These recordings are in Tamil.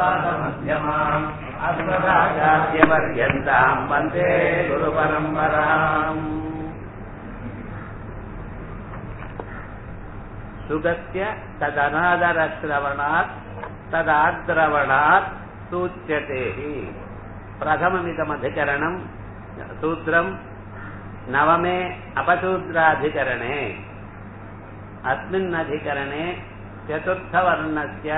लक्ष्मीनाथसमारम्भम् अस्मदाचार्यपर्यन्ताम् वन्दे गुरुपरम्पराम् सुगत्य तदनादरश्रवणात् तदाद्रवणात् सूच्यते हि प्रथममिदमधिकरणम् सूत्रम् नवमे अपसूत्राधिकरणे अस्मिन्नधिकरणे चतुर्थवर्णस्य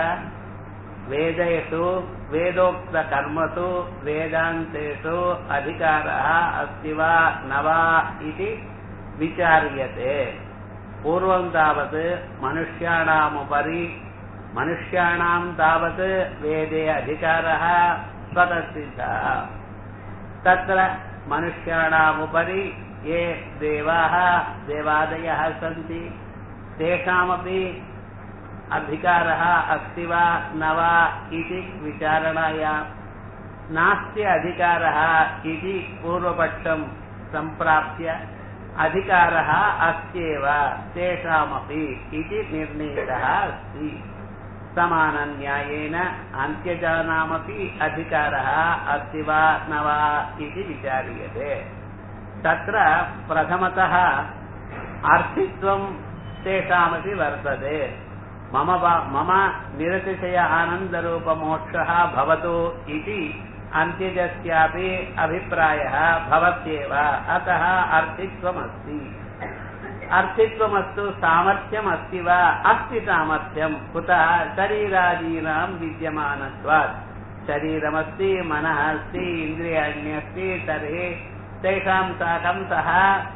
वेदेषु वेदोक्तकर्मसु वेदान्तेषु अधिकारः अस्ति वा न वा इति विचार्यते पूर्वं तावत् मनुष्याणामुपरि मनुष्याणां तावत् वेदे अधिकारः स्वतःसिद्धः तत्र मनुष्याणामुपरि ये देवाः देवादयः सन्ति तेषामपि अधिकारः अस्ति वा न वा इति विचारणायां नास्ति अधिकारः इति पूर्वपक्षं सम्प्राप्य अधिकारः अस्त्येव तेषामपि इति निर्णीतः अस्ति समानन्यायेन अन्त्यजानामपि अधिकारः अस्ति वा न वा इति विचार्यते तत्र प्रथमतः अर्थित्वं तेषामपि वर्तते मम मम निरतिशय आनन्दरूपमोक्षः भवतु इति अन्त्यजस्यापि अभिप्रायः भवत्येव अतः अर्थित्वमस्ति अर्थित्वमस्तु सामर्थ्यमस्ति वा अस्ति सामर्थ्यं कुतः शरीरादीनां विद्यमानत्वात् शरीरमस्ति मनः अस्ति इन्द्रियाण्यस्ति तर्हि तेषां साकं सः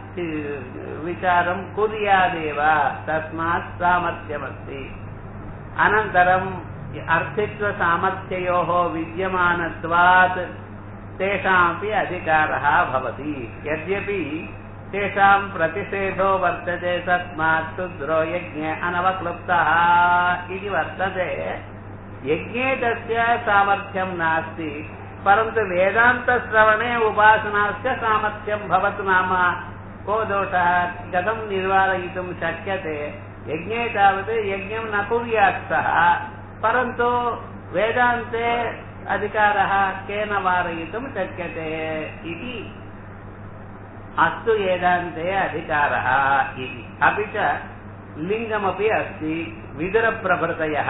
विचारं कुर्यादेव तस्मात् सामर्थ्यमस्ति अनन्तरम् अर्थित्वसामर्थ्ययोः विद्यमानत्वात् तेषामपि अधिकारः भवति यद्यपि तेषां प्रतिषेधो वर्तते तस्मात् शूद्रो यज्ञे अनवक्लुप्तः इति वर्तते यज्ञे तस्य सामर्थ्यं नास्ति परन्तु वेदान्तश्रवणे उपासनास्य सामर्थ्यं भवतु नाम को दोषः कथं निर्वारयितुं शक्यते यज्ञे तावत् यज्ञं न कुर्यात् सः परन्तु वेदान्ते अधिकारः केन वारयितुं शक्यते इति अस्तु वेदान्ते अधिकारः इति अपि च लिङ्गमपि अस्ति विदुरप्रभृतयः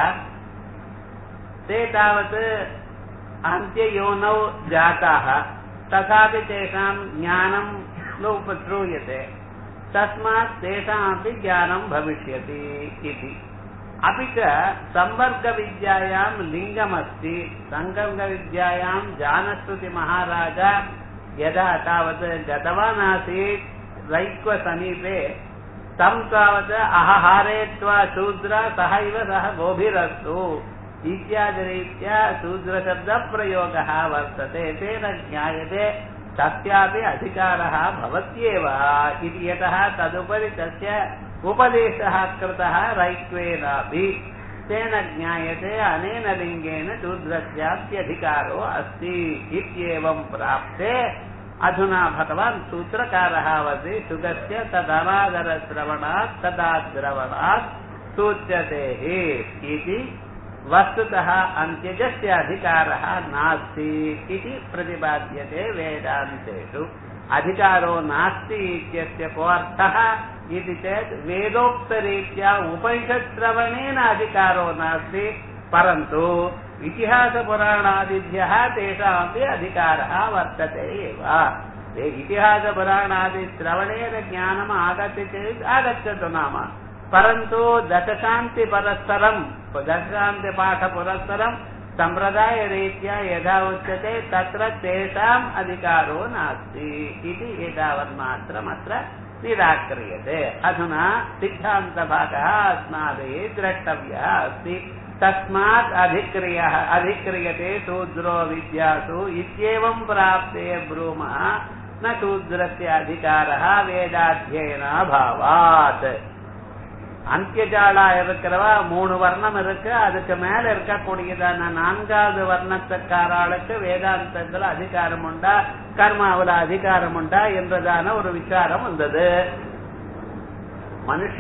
ते तावत् अन्त्ययोनौ जाताः तथापि तेषां ज्ञानं नोपश्रूयते तस्मात् तेषामपि ज्ञानं भविष्यति इति अपि च सम्वर्गविद्यायां लिङ्गमस्ति सङ्गर्गविद्यायां जानश्रुतिमहाराज यदा तावत् गतवान् आसीत् रैक्वसमीपे तं तावत् अहहारेत्वा शूद्र सः इव सः गोभिरस्तु इत्यादिरीत्या शूद्रशब्दप्रयोगः वर्तते तेन ज्ञायते तस्यापि अधिकारः भवत्येव इति यतः तदुपरि तस्य उपदेशः कृतः रैक्वेनापि तेन ज्ञायते अनेन लिङ्गेन शूद्रस्याप्यधिकारो अस्ति इत्येवं प्राप्ते अधुना भगवान् सूत्रकारः वदति सुगस्य तदनादरश्रवणात् तदाद्रवणात् सूच्यते इति वस्तुतः अन्त्यजस्य अधिकारः नास्ति इति प्रतिपाद्यते वेदान्तेषु अधिकारो नास्ति इत्यस्य को अर्थः इति चेत् वेदोक्तरीत्या उपनिषत्श्रवणेन अधिकारो नास्ति परन्तु इतिहासपुराणादिभ्यः तेषामपि अधिकारः वर्तते एव इतिहासपुराणादिश्रवणेन ज्ञानम् आगच्छति चेत् आगच्छतु नाम परन्तु दशशान्तिपरस्परं दशशान्तिपाठपुरस्सरं सम्प्रदायरीत्या यदा उच्यते तत्र तेषाम् अधिकारो नास्ति इति एतावन्मात्रमत्र निराक्रियते अधुना सिद्धान्तभागः अस्माभिः द्रष्टव्यः अस्ति तस्मात् अधिक्रियः अधिक्रियते शूद्रो विद्यासु इत्येवं प्राप्ते ब्रूमः न शूद्रस्य अधिकारः वेदाध्ययनाभावात् அந்தியஜாலா இருக்கிறவா மூணு வர்ணம் இருக்கு அதுக்கு மேல இருக்கக்கூடியதான நான்காவது வர்ணத்துக்காராளுக்கு வேதாந்தத்துல அதிகாரம் உண்டா கர்மாவுல அதிகாரம் உண்டா என்றதான ஒரு விசாரம் வந்தது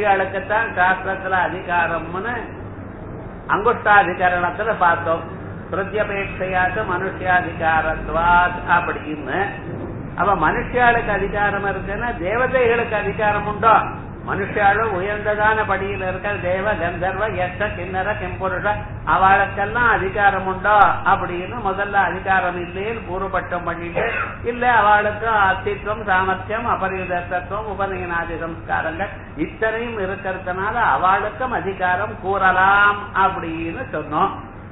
மனுஷியாளுக்குத்தான் சாஸ்திரத்துல அதிகாரம்னு அங்குஷ்டாதிகரணத்துல பார்த்தோம் பிரத்யபேட்சையாச்சு மனுஷியாதிகாரத்வாத் அப்படின்னு அப்ப மனுஷியாளுக்கு அதிகாரம் இருக்குன்னா தேவதைகளுக்கு அதிகாரம் உண்டோ மனுஷாலும் உயர்ந்ததான படியில் இருக்க தேவ கந்தர்வ யட்ச கிண்ணற கெம்புருஷ அவளுக்கெல்லாம் அதிகாரம் உண்டோ அப்படின்னு முதல்ல அதிகாரம் இல்லைன்னு பூர்வபட்சம் பண்ணிட்டு இல்ல அவளுக்கு அஸ்தித்வம் சாமர்த்தியம் அபரிதத்துவம் உபநயனாதி சம்ஸ்காரங்கள் இத்தனையும் இருக்கிறதுனால அவளுக்கும் அதிகாரம் கூறலாம் அப்படின்னு சொன்னோம்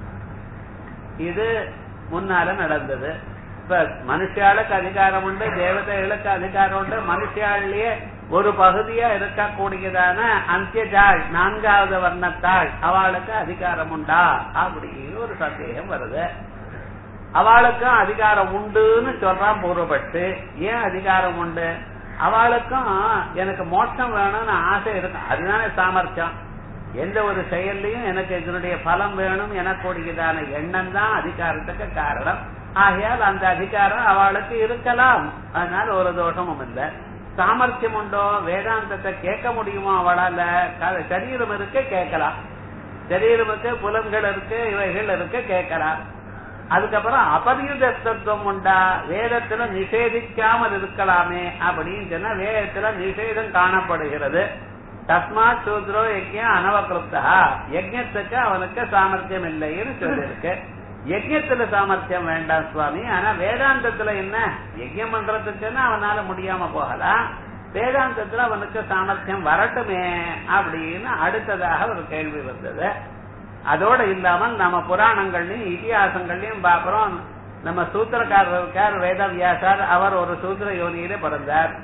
இது முன்னால நடந்தது இப்ப மனுஷாளுக்கு அதிகாரம் உண்டு தேவதைகளுக்கு அதிகாரம் உண்டு மனுஷாளிலேயே ஒரு பகுதியா இருக்கக்கூடியதான அந்தியஜாள் நான்காவது வர்ணத்தாள் அவளுக்கு அதிகாரம் உண்டா அப்படின்னு ஒரு சந்தேகம் வருது அவளுக்கும் அதிகாரம் உண்டுன்னு சொல்றான் பூர்வப்பட்டு ஏன் அதிகாரம் உண்டு அவளுக்கும் எனக்கு மோட்சம் வேணும்னு ஆசை இருக்கும் அதுதானே சாமர்த்தியம் எந்த ஒரு செயல்லையும் எனக்கு இதனுடைய பலம் வேணும் எனக்கூடியதான எண்ணம் தான் அதிகாரத்துக்கு காரணம் ஆகையால் அந்த அதிகாரம் அவளுக்கு இருக்கலாம் அதனால ஒரு தோஷமும் இல்லை சாமர்த்தியம் உண்டோ வேதாந்தத்தை கேட்க முடியுமோ அவளால சரீரம் இருக்கு கேட்கலாம் சரீரம் இருக்கு புலன்கள் இருக்கு இவைகள் இருக்கு கேட்கலாம் அதுக்கப்புறம் அபரியுதத்துவம் உண்டா வேதத்துல நிஷேதிக்காமல் இருக்கலாமே அப்படின்னு சொன்னா வேதத்துல நிஷேதம் காணப்படுகிறது தஸ்மாத் சூத்ரோ யஜ்யம் அனவகிருப்தா யஜ்யத்துக்கு அவனுக்கு சாமர்த்தியம் இல்லைன்னு சொல்லியிருக்கு யஜ்யத்துல சாமர்த்தியம் வேண்டாம் சுவாமி ஆனா வேதாந்தத்துல என்ன யஜ்யம் பண்றதுக்குன்னு அவனால முடியாம போகலாம் வேதாந்தத்துல அவனுக்கு சாமர்த்தியம் வரட்டுமே அப்படின்னு அடுத்ததாக ஒரு கேள்வி வந்தது அதோட இல்லாமல் நம்ம புராணங்கள்லயும் இதிகாசங்கள்லயும் பாக்குறோம் நம்ம சூத்திரக்காரர் இருக்கார் வேதவியாசார் அவர் ஒரு சூத்திர யோனியில பிறந்தார்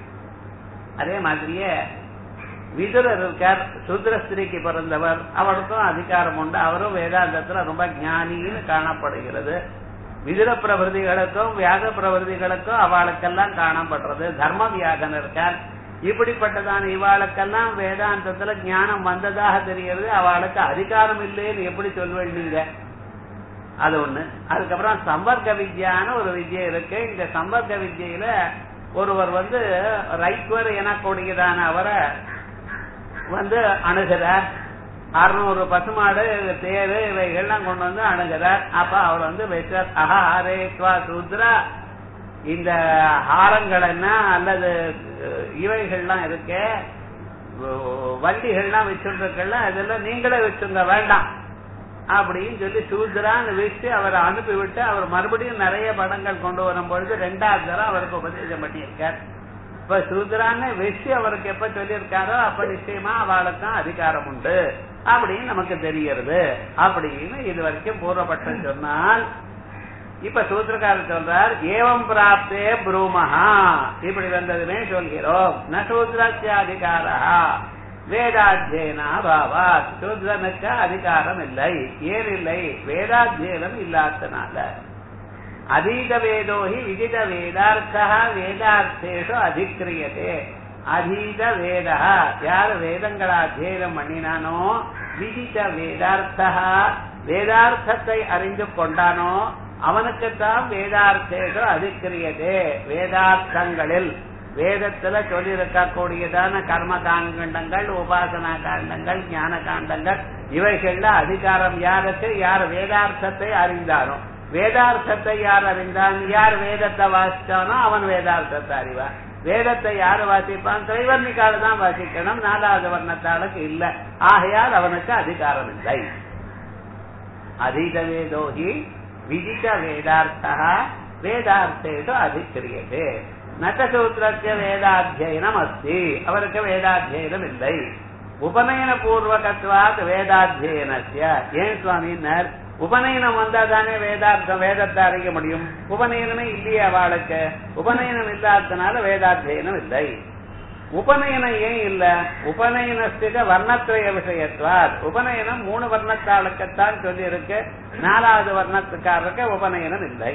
அதே மாதிரியே விதுரர் இருக்கார் சூத்திர ஸ்திரீக்கு பிறந்தவர் அவருக்கும் அதிகாரம் உண்டு அவரும் வேதாந்தத்துல ரொம்ப ஞானின்னு காணப்படுகிறது விதுர பிரபதிகளுக்கும் வியாக பிரபதிகளுக்கும் அவளுக்கெல்லாம் காணப்படுறது தர்ம வியாகன் இருக்கார் இப்படிப்பட்டதான இவாளுக்கெல்லாம் வேதாந்தத்துல ஞானம் வந்ததாக தெரிகிறது அவளுக்கு அதிகாரம் இல்லைன்னு எப்படி சொல்வேன் நீங்க அது ஒண்ணு அதுக்கப்புறம் சம்பர்க்க வித்யான்னு ஒரு வித்யை இருக்கு இந்த சம்பர்க்க வித்யில ஒருவர் வந்து ரைக்வர் எனக்கூடியதான அவரை வந்து அணுகிறார் அறுநூறு பசுமாடு தேரு இவைகள்லாம் கொண்டு வந்து அணுகிறார் அப்ப அவர் வந்து வைத்தார் அஹா ஹரே ஸ்வா சூத்ரா இந்த ஹாரங்கள் என்ன அல்லது இவைகள்லாம் இருக்கு வண்டிகள்லாம் வச்சுருக்கல இதெல்லாம் நீங்களே வச்சுங்க வேண்டாம் அப்படின்னு சொல்லி சூத்ரான்னு வச்சு அவரை அனுப்பிவிட்டு அவர் மறுபடியும் நிறைய படங்கள் கொண்டு வரும் பொழுது ரெண்டாவது தரம் அவருக்கு உபதேசம் பண்ணியிருக்கார் இப்ப சூத்ரான்னு வச்சு அவருக்கு எப்ப சொல்லியிருக்காரோ அப்ப நிச்சயமா அவளுக்கும் அதிகாரம் உண்டு அப்படின்னு நமக்கு தெரிகிறது அப்படின்னு இது வரைக்கும் பூர்வபட்சம் சொன்னால் இப்ப சூத்திரக்காரர் சொல்றார் ஏவம் பிராப்தே ப்ரூமஹா இப்படி வந்ததுமே சொல்கிறோம் ந சூத்ரஸ்யாதிகாரா வேதாத்தியனா பாவாத் சூத்ரனுக்கு அதிகாரம் இல்லை ஏன் இல்லை வேதாத்தியனம் இல்லாதனால அதீத வேதோஹி விதித வேதார்த்தா வேதார்த்தேஷு அதிக்கிரியதே அதீத வேதா யார் வேதங்களை அத்தியனம் பண்ணினானோ விதித வேதார்த்தா வேதார்த்தத்தை அறிந்து கொண்டானோ அவனுக்குத்தான் வேதார்த்தேஷு அதிக்கிரியதே வேதார்த்தங்களில் வேதத்துல சொல்லியிருக்கக்கூடியதான கர்ம காண்டங்கள் உபாசனா காண்டங்கள் ஞான காண்டங்கள் இவைகள்ல அதிகாரம் யாருக்கு யார் வேதார்த்தத்தை அறிந்தானோ வேதார்த்தத்தை யார் அறிந்தான் யார் வேதத்தை வாசிச்சானோ அவன் வேதார்த்தத்தை அறிவான் வேதத்தை யாரு வாசிப்பான் திரைவர்ணிக்கால தான் வாசிக்கணும் நாலாவது வர்ணத்தாளுக்கு இல்ல ஆகையால் அவனுக்கு அதிகாரம் இல்லை அதீத வேதோகி விதித்த வேதார்த்தா வேதார்த்தேஷு அதிக்கிரியதே நட்டசூத்திரத்திய வேதாத்தியனம் அஸ்தி அவருக்கு வேதாத்தியனம் இல்லை உபநயன பூர்வகத்வாத் வேதாத்தியனஸ்ய ஏன் சுவாமினர் உபநயனம் வந்தா தானே வேதார்த்தம் வேதத்தை அறிய முடியும் உபநயனமே இல்லையே அவளுக்கு உபநயனம் இல்லாததுனால வேதாத்தியனம் இல்லை உபநயனம் ஏன் இல்ல உபநயனஸ்திக வர்ணத்திரய விஷயத்வார் உபநயனம் மூணு வர்ணத்தாளுக்குத்தான் சொல்லி இருக்கு நாலாவது வர்ணத்துக்காரருக்கு உபநயனம் இல்லை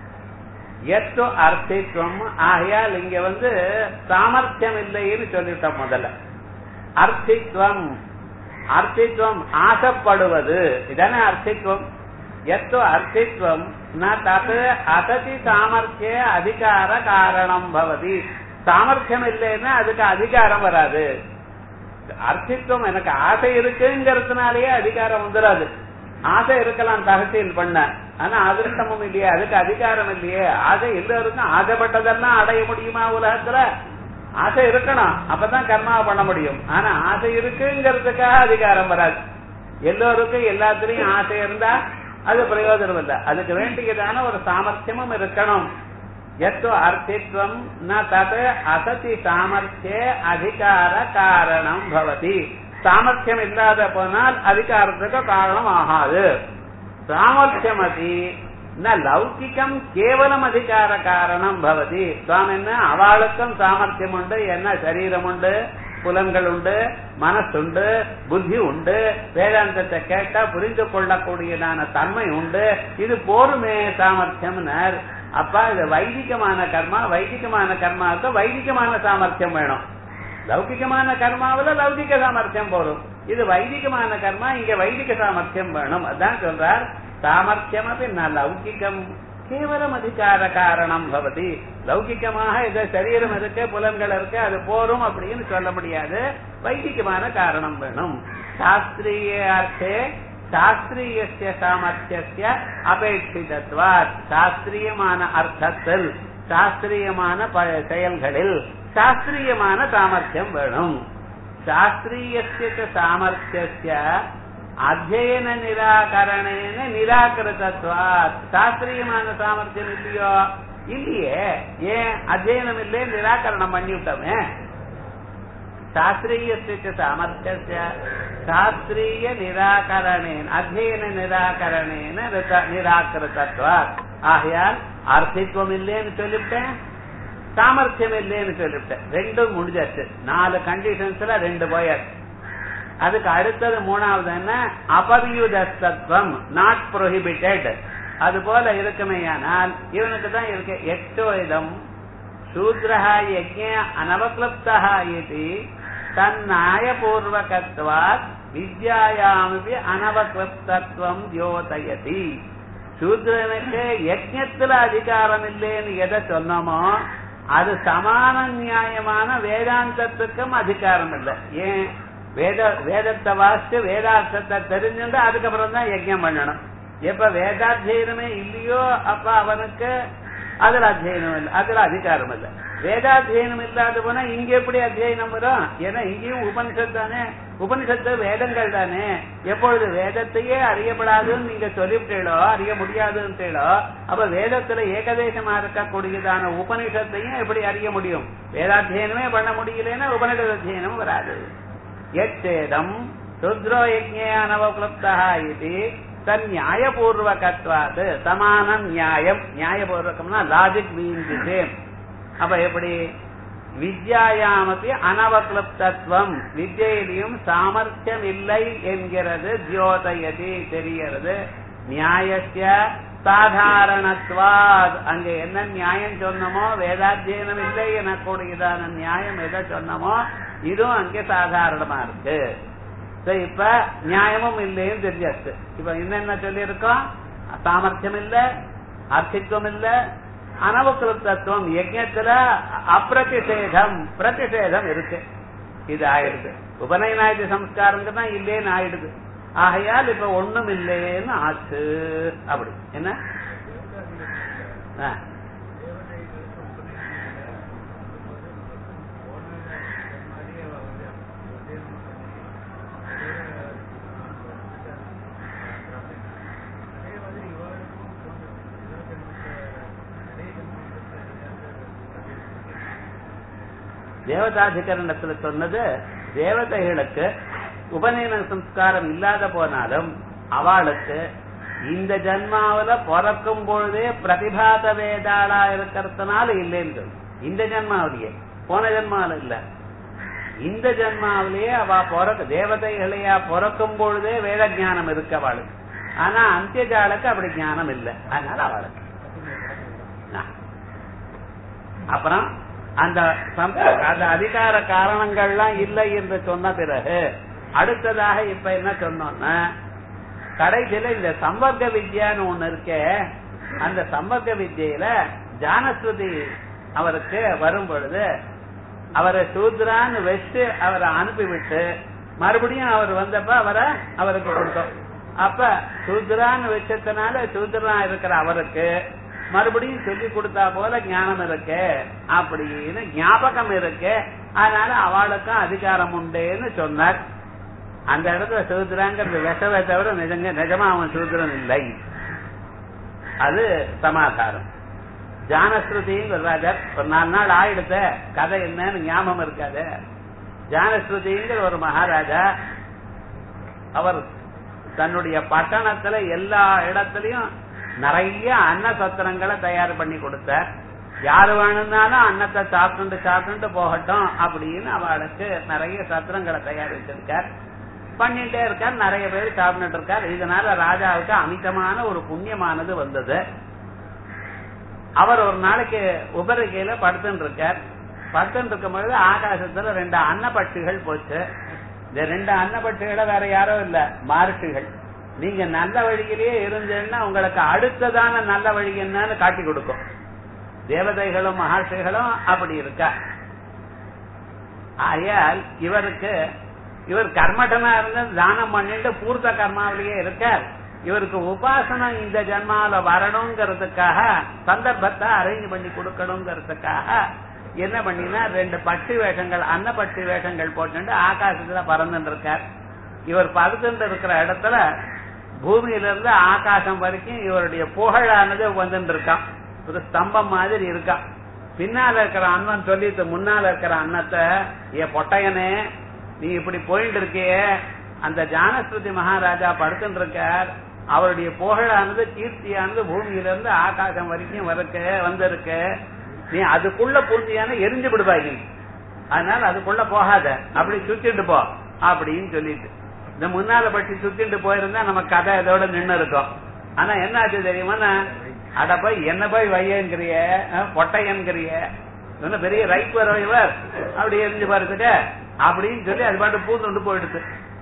எத்து அர்த்தித்வம் ஆகையால் இங்க வந்து சாமர்த்தியம் இல்லைன்னு சொல்லிட்டோம் முதல்ல அர்த்தித்வம் அர்த்தித்வம் ஆசைப்படுவது இதானே அர்த்தித்வம் எத்து அர்த்தித்வம் ந தத் அசதி சாமர்த்திய அதிகார காரணம் பவதி சாமர்த்தியம் இல்லைன்னா அதுக்கு அதிகாரம் வராது அர்த்தித்வம் எனக்கு ஆசை இருக்குங்கிறதுனாலயே அதிகாரம் வந்துடாது ஆசை இருக்கலாம் தகசீல் பண்ண ஆனா அதிர்ஷ்டமும் இல்லையே அதுக்கு அதிகாரம் இல்லையே ஆசை எல்லோருக்கும் ஆசைப்பட்டதெல்லாம் அடைய முடியுமா உலகத்துல ஆசை இருக்கணும் அப்பதான் கர்மாவை பண்ண முடியும் ஆனா ஆசை இருக்குங்கிறதுக்காக அதிகாரம் வராது எல்லோருக்கும் எல்லாத்துலயும் ஆசை இருந்தா அது பிரயோஜனம் இல்லை அதுக்கு வேண்டியதான ஒரு சாமர்த்தியமும் இருக்கணும் எத்தோ அர்த்தித்வம் ந தத் அசதி சாமர்த்திய அதிகார காரணம் பவதி சாமர்த்தியம் இல்லாத போனால் அதிகாரத்துக்கு காரணம் ஆகாது சாமர்த்தியம் அதி ந லௌகிக்கம் கேவலம் அதிகார காரணம் பவதி சுவாமி என்ன அவளுக்கும் சாமர்த்தியம் உண்டு என்ன சரீரம் உண்டு புலன்கள் உண்டு மனசுண்டு புத்தி உண்டு வேதாந்தத்தை கேட்டா புரிந்து கொள்ளக்கூடியதான தன்மை உண்டு இது போருமே சாமர்த்தியம்னர் அப்ப இது வைதிகமான கர்மா வைதிகமான கர்மாவுக்கு வைதிகமான சாமர்த்தியம் வேணும் லௌகிகமான கர்மாவில லௌகிக சாமர்த்தியம் போரும் இது வைதிகமான கர்மா இங்க வைதிக சாமர்த்தியம் வேணும் அதான் சொல்றார் சாமர்த்தியம் அப்படி லௌகிகம் கேவலம் அதிகார காரணம் பவதி லௌகிகமாக இது சரீரம் இருக்கு புலன்கள் இருக்கு அது போரும் அப்படின்னு சொல்ல முடியாது வைதிகமான காரணம் வேணும் சாஸ்திரிய அர்த்தே சாஸ்திரிய சாமர்த்திய அபேட்சிதத்வாத் சாஸ்திரியமான அர்த்தத்தில் சாஸ்திரியமான செயல்களில் சாஸ்திரியமான சாமர்த்தியம் வேணும் சாஸ்திரிய சாமர்த்திய அத்தியன நிராகரணேன நிராகரிதத்வாத் சாஸ்திரியமான சாமர்த்தியம் இல்லையோ இல்லையே ஏன் அத்தியனம் இல்லையே நிராகரணம் பண்ணிவிட்டோமே சாஸ்திரிய சாமர்த்திய சாஸ்திரிய நிராகரணேன் அத்தியன நிராகரணேன நிராகரிதத்வாத் ஆகையால் அர்த்தித்வம் இல்லைன்னு சொல்லிவிட்டேன் சாமர்த்தியம் இல்லைன்னு சொல்லிவிட்டேன் ரெண்டும் முடிஞ்சாச்சு நாலு கண்டிஷன்ஸ்ல ரெண்டு போயாச்சு அதுக்கு அடுத்தது மூணாவது என்ன அபவியுதத்துவம் நாட் புரோஹிபிட்டட் அது போல இருக்குமேயானால் இவனுக்கு தான் இருக்கு எட்டோ இதம் சூத்ரஹா யஜ்ய அனவக்லுப்தா இது தன்னாயபூர்வகத்வாத் வித்யாயாமபி அனவக்லுப்தத்துவம் தியோதயதி சூத்ரனுக்கு யஜ்யத்துல அதிகாரம் இல்லைன்னு எதை சொன்னோமோ அது சமான நியாயமான வேதாந்தத்துக்கும் அதிகாரம் இல்லை ஏன் வேத வேதத்தை வாசிச்சு வேதார்த்தத்தை தெரிஞ்சுட்டு அதுக்கப்புறம் தான் யஜ்யம் பண்ணணும் எப்ப வேதாத்தியனமே இல்லையோ அப்ப அவனுக்கு அதுல அத்தியனம் இல்லை அதுல அதிகாரம் இல்லை வேதாத்தியனம் இல்லாத போனா இங்க எப்படி அத்தியனம் வரும் ஏன்னா இங்கேயும் உபனிஷத் தானே உபனிஷத்து வேதங்கள் தானே எப்பொழுது வேதத்தையே அறியப்படாதுன்னு நீங்க சொல்லிவிட்டீங்களோ அறிய முடியாதுன்றீங்களோ அப்ப வேதத்துல ஏகதேசமா இருக்கக்கூடியதான உபனிஷத்தையும் எப்படி அறிய முடியும் வேதாத்தியனமே பண்ண முடியலன்னா உபனிஷத் அத்தியனம் வராது எச்சேதம் ருத்ரோ யஜ்ஞே அனவக்லுப்தா இது தன் நியாயபூர்வகத்வாது சமான நியாயம் நியாயபூர்வகம்னா லாஜிக் மீன்ஸ் சேம் அப்ப எப்படி வித்யாயாமப்பி அனவக்லுப்தத்துவம் வித்யிலையும் சாமர்த்தியம் இல்லை என்கிறது தியோதயதி தெரிகிறது நியாயத்திய சாதாரணத்வாத் அங்க என்ன நியாயம் சொன்னமோ வேதாத்தியனம் இல்லை எனக்கூடியதான நியாயம் எதை சொன்னமோ இதுவும் அங்கே சாதாரணமா இருக்கு இப்ப நியாயமும் இல்லைன்னு தெரிஞ்சாச்சு இப்ப என்னென்ன சொல்லியிருக்கோம் சாமர்த்தியம் இல்ல அர்த்தித்வம் இல்ல அனவகிருத்தத்துவம் யஜ்யத்துல அப்பிரதிஷேதம் பிரதிஷேதம் இருக்கு இது ஆயிடுது உபநயனாயுத சம்ஸ்காரங்க தான் இல்லேன்னு ஆயிடுது ஆகையால் இப்ப ஒண்ணும் இல்லைன்னு ஆச்சு அப்படி என்ன தேவதாதிகரணத்துல சொன்னது தேவதைகளுக்கு உபநயன சம்ஸ்காரம் இல்லாத போனாலும் அவளுக்கு இந்த ஜன்மாவில பிறக்கும் பொழுதே பிரதிபாத வேதாளா இருக்கிறதுனால இல்லைன்னு இந்த ஜன்மாவிலேயே போன ஜன்மாவில இல்ல இந்த ஜன்மாவிலேயே அவ பிறக்க தேவதைகளையா பிறக்கும் பொழுதே வேத ஞானம் இருக்கு அவளுக்கு ஆனா அந்தியஜாலுக்கு அப்படி ஞானம் இல்லை அதனால அவளுக்கு அப்புறம் அந்த அந்த அதிகார காரணங்கள்லாம் இல்லை என்று சொன்ன பிறகு அடுத்ததாக இப்ப என்ன சொன்னோம்னா கடைசியில இந்த சம்பர்க்க வித்யான்னு ஒண்ணு இருக்கே அந்த சம்பர்க்க வித்தியில ஜானஸ்ருதி அவருக்கு வரும் பொழுது அவரை சூத்ரான்னு வச்சு அவரை அனுப்பிவிட்டு மறுபடியும் அவர் வந்தப்ப அவரை அவருக்கு கொடுத்தோம் அப்ப சூத்ரான்னு வச்சதுனால சூத்ரனா இருக்கிற அவருக்கு மறுபடியும் சொல்லி கொடுத்தா போல ஞானம் இருக்கு அப்படின்னு ஞாபகம் இருக்கு அதனால அவளுக்கும் அதிகாரம் உண்டுன்னு சொன்னார் அந்த இடத்துல சூத்ராங்கிறது விஷவை தவிர நிஜங்க நிஜமா அவன் சூத்ரன் இல்லை அது சமாதானம் ஜானஸ்ருதிங்கிற ராஜர் ஒரு நாலு நாள் ஆயிடுத்த கதை என்னன்னு ஞாபகம் இருக்காது ஜானஸ்ருதிங்கிற ஒரு மகாராஜா அவர் தன்னுடைய பட்டணத்துல எல்லா இடத்துலயும் நிறைய அன்ன சத்திரங்களை தயார் பண்ணி கொடுத்தார் யாரு வேணும்னாலும் அன்னத்தை சாப்பிட்டு சாப்பிட்டு போகட்டும் அப்படின்னு அவளுக்கு நிறைய சத்திரங்களை தயார் வச்சிருக்கார் பண்ணிட்டே இருக்கார் நிறைய பேர் சாப்பிட்டு இருக்கார் இதனால ராஜாவுக்கு அமிதமான ஒரு புண்ணியமானது வந்தது அவர் ஒரு நாளைக்கு உபரிகையில படுத்துட்டு இருக்கார் படுத்துட்டு இருக்கும் பொழுது ஆகாசத்துல ரெண்டு அன்னப்பட்சிகள் போச்சு இந்த ரெண்டு அன்னப்பட்சிகளை வேற யாரோ இல்ல மாருட்டுகள் நீங்க நல்ல வழியிலேயே இருந்தீங்கன்னா உங்களுக்கு அடுத்ததான நல்ல வழி என்னன்னு காட்டி கொடுக்கும் தேவதைகளும் மகர்ஷிகளும் அப்படி இருக்கா ஆகையால் இவருக்கு இவர் கர்மட்டனா இருந்து தானம் பண்ணிட்டு பூர்த்த கர்மாவிலேயே இருக்கார் இவருக்கு உபாசனம் இந்த ஜென்மாவில வரணுங்கிறதுக்காக சந்தர்ப்பத்தை அரேஞ்ச் பண்ணி கொடுக்கணுங்கிறதுக்காக என்ன பண்ணினா ரெண்டு பட்டு வேஷங்கள் அன்ன பட்டு வேஷங்கள் போட்டு ஆகாசத்துல பறந்துட்டு இருக்கார் இவர் பறந்துட்டு இருக்கிற இடத்துல பூமியில இருந்து ஆகாசம் வரைக்கும் இவருடைய புகழானது வந்துட்டு இருக்கான் ஒரு ஸ்தம்பம் மாதிரி இருக்கான் பின்னால இருக்கிற அண்ணன் சொல்லிட்டு முன்னால இருக்கிற அன்னத்தை ஏ பொட்டையனே நீ இப்படி போயிட்டு இருக்கியே அந்த ஜானஸ்ருதி மகாராஜா படுத்துட்டு இருக்கார் அவருடைய புகழானது கீர்த்தியானது பூமியில இருந்து ஆகாசம் வரைக்கும் வரக்கு வந்திருக்கு நீ அதுக்குள்ள பூர்த்தியான எரிஞ்சு விடுவாங்க அதனால அதுக்குள்ள போகாத அப்படி சுத்திட்டு போ அப்படின்னு சொல்லிட்டு இந்த முன்னால பட்டி சுத்திட்டு போயிருந்தா நம்ம கதை இதோட நின்னு இருக்கும் ஆனா என்ன ஆச்சு தெரியுமா அட போய் என்ன போய் வையங்கிறிய பொட்டையன்கிறிய இன்னும் பெரிய ரைட் வர இவர் அப்படி எரிஞ்சு பாருத்துக்க அப்படின்னு சொல்லி அது பாட்டு பூந்துண்டு போயிடுது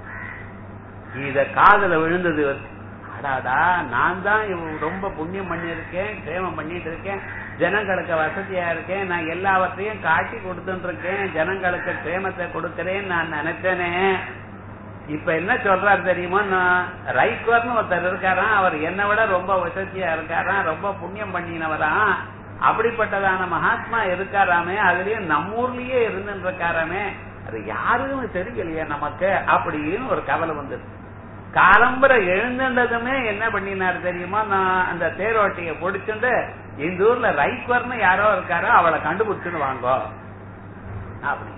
இத காதல விழுந்தது இவர் அடாடா நான் தான் ரொம்ப புண்ணியம் பண்ணியிருக்கேன் சேமம் பண்ணிட்டு இருக்கேன் ஜனங்களுக்கு வசதியா இருக்கேன் நான் எல்லாவற்றையும் காட்டி கொடுத்துட்டு இருக்கேன் ஜனங்களுக்கு சேமத்தை கொடுக்கிறேன் நான் நினைச்சேனே இப்ப என்ன சொல்றாரு தெரியுமா ரைக்வர்னு ஒருத்தர் இருக்காராம் அவர் என்னை விட ரொம்ப வசதியா இருக்காராம் ரொம்ப புண்ணியம் பண்ணினவராம் அப்படிப்பட்டதான மகாத்மா இருக்காராமே அதுலயும் நம்ம ஊர்லயே இருந்துட்டு இருக்காராமே அது யாருன்னு தெரியலையே நமக்கு அப்படின்னு ஒரு கவலை வந்தது காலம்பரை எழுந்துட்டதுமே என்ன பண்ணினார் தெரியுமா நான் அந்த தேரோட்டிய பிடிச்சிட்டு இந்த ஊர்ல ரைக்வர்னு யாரோ இருக்காரோ அவளை கண்டுபிடிச்சுன்னு வாங்கோ அப்படின்னு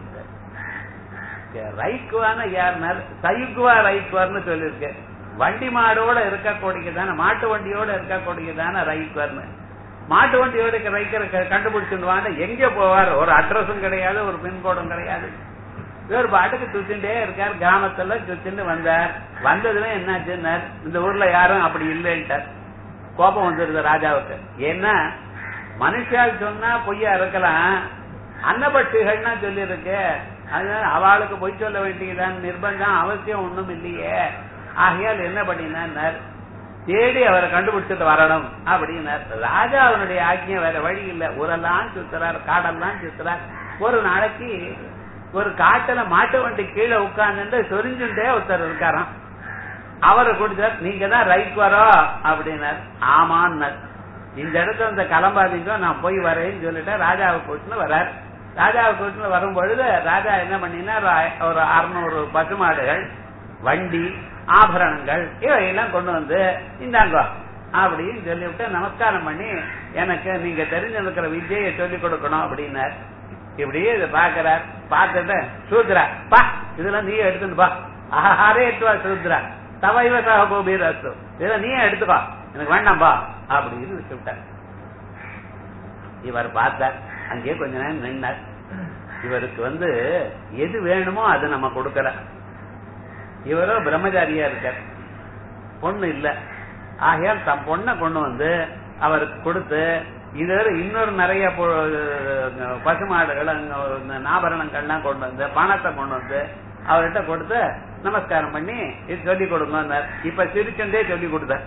ரைக்குவான யாருனார் சயுக்குவா ரைக்குவார்னு சொல்லியிருக்கு வண்டி மாடோட இருக்கக்கூடியதான மாட்டு வண்டியோட இருக்கக்கூடியதான ரைக்குவர்னு மாட்டு வண்டியோட ரைக்கர் கண்டுபிடிச்சுடுவாங்க எங்க போவார் ஒரு அட்ரஸும் கிடையாது ஒரு பின்கோடும் கிடையாது இவர் பாட்டுக்கு சுத்திண்டே இருக்கார் கிராமத்துல சுத்திண்டு வந்தார் வந்ததுமே என்னாச்சுன்னார் இந்த ஊர்ல யாரும் அப்படி இல்லைன்ட்டார் கோபம் வந்துருது ராஜாவுக்கு ஏன்னா மனுஷால் சொன்னா பொய்யா இருக்கலாம் அன்னபட்சிகள்னா சொல்லி இருக்கு அதனால அவளுக்கு பொய் சொல்ல வேண்டியதான் நிர்பந்தம் அவசியம் ஒண்ணும் இல்லையே ஆகையால் என்ன பண்ணினார் தேடி அவரை கண்டுபிடிச்சிட்டு வரணும் அப்படின்னார் ராஜா அவனுடைய ஆக்கிய வேற வழி இல்ல ஊரெல்லாம் சுத்துறார் காடெல்லாம் சுத்துறார் ஒரு நாளைக்கு ஒரு காட்டுல மாட்டு வண்டி கீழே உட்கார்ந்து சொரிஞ்சுட்டே ஒருத்தர் இருக்காராம் அவரை கொடுத்தார் நீங்க தான் ரைட் வரோ அப்படின்னார் ஆமான்னார் இந்த இடத்துல இந்த கிளம்பாதீங்க நான் போய் வரேன்னு சொல்லிட்டு ராஜாவை கூட்டுன்னு வர்றார் ராஜாவை கூட்டுன்னு வரும் பொழுது ராஜா என்ன பண்ணினார் ஒரு அறுநூறு பசுமாடுகள் வண்டி ஆபரணங்கள் இவையெல்லாம் கொண்டு வந்து இந்தாங்க அப்படின்னு சொல்லிவிட்டு நமஸ்காரம் பண்ணி எனக்கு நீங்க தெரிஞ்சிருக்கிற விஜயை சொல்லிக் கொடுக்கணும் அப்படின்னார் இப்படியே இதை பாக்குறார் பார்த்துட்டு சூத்ரா பா இதெல்லாம் நீ எடுத்துட்டு பா ஆஹாரே எடுத்துவா சூத்ரா தவைவ சகபோபீர் அஸ்து இதெல்லாம் நீயே எடுத்துக்கோ எனக்கு வேண்டாம்பா அப்படின்னு வச்சு விட்டார் இவர் பார்த்தார் அங்கேயே கொஞ்ச நேரம் நின்னார் இவருக்கு வந்து எது வேணுமோ அது நம்ம கொடுக்கற இவரோ பிரம்மச்சாரியா இருக்கார் பொண்ணு இல்ல ஆகையால் தன் பொண்ணை கொண்டு வந்து அவருக்கு கொடுத்து இது இன்னொரு நிறைய பசுமாடுகள் ஆபரணங்கள்லாம் கொண்டு வந்து பணத்தை கொண்டு வந்து அவர்கிட்ட கொடுத்து நமஸ்காரம் பண்ணி இது சொல்லி கொடுங்க இப்ப சிரிச்சுட்டே சொல்லி கொடுத்தார்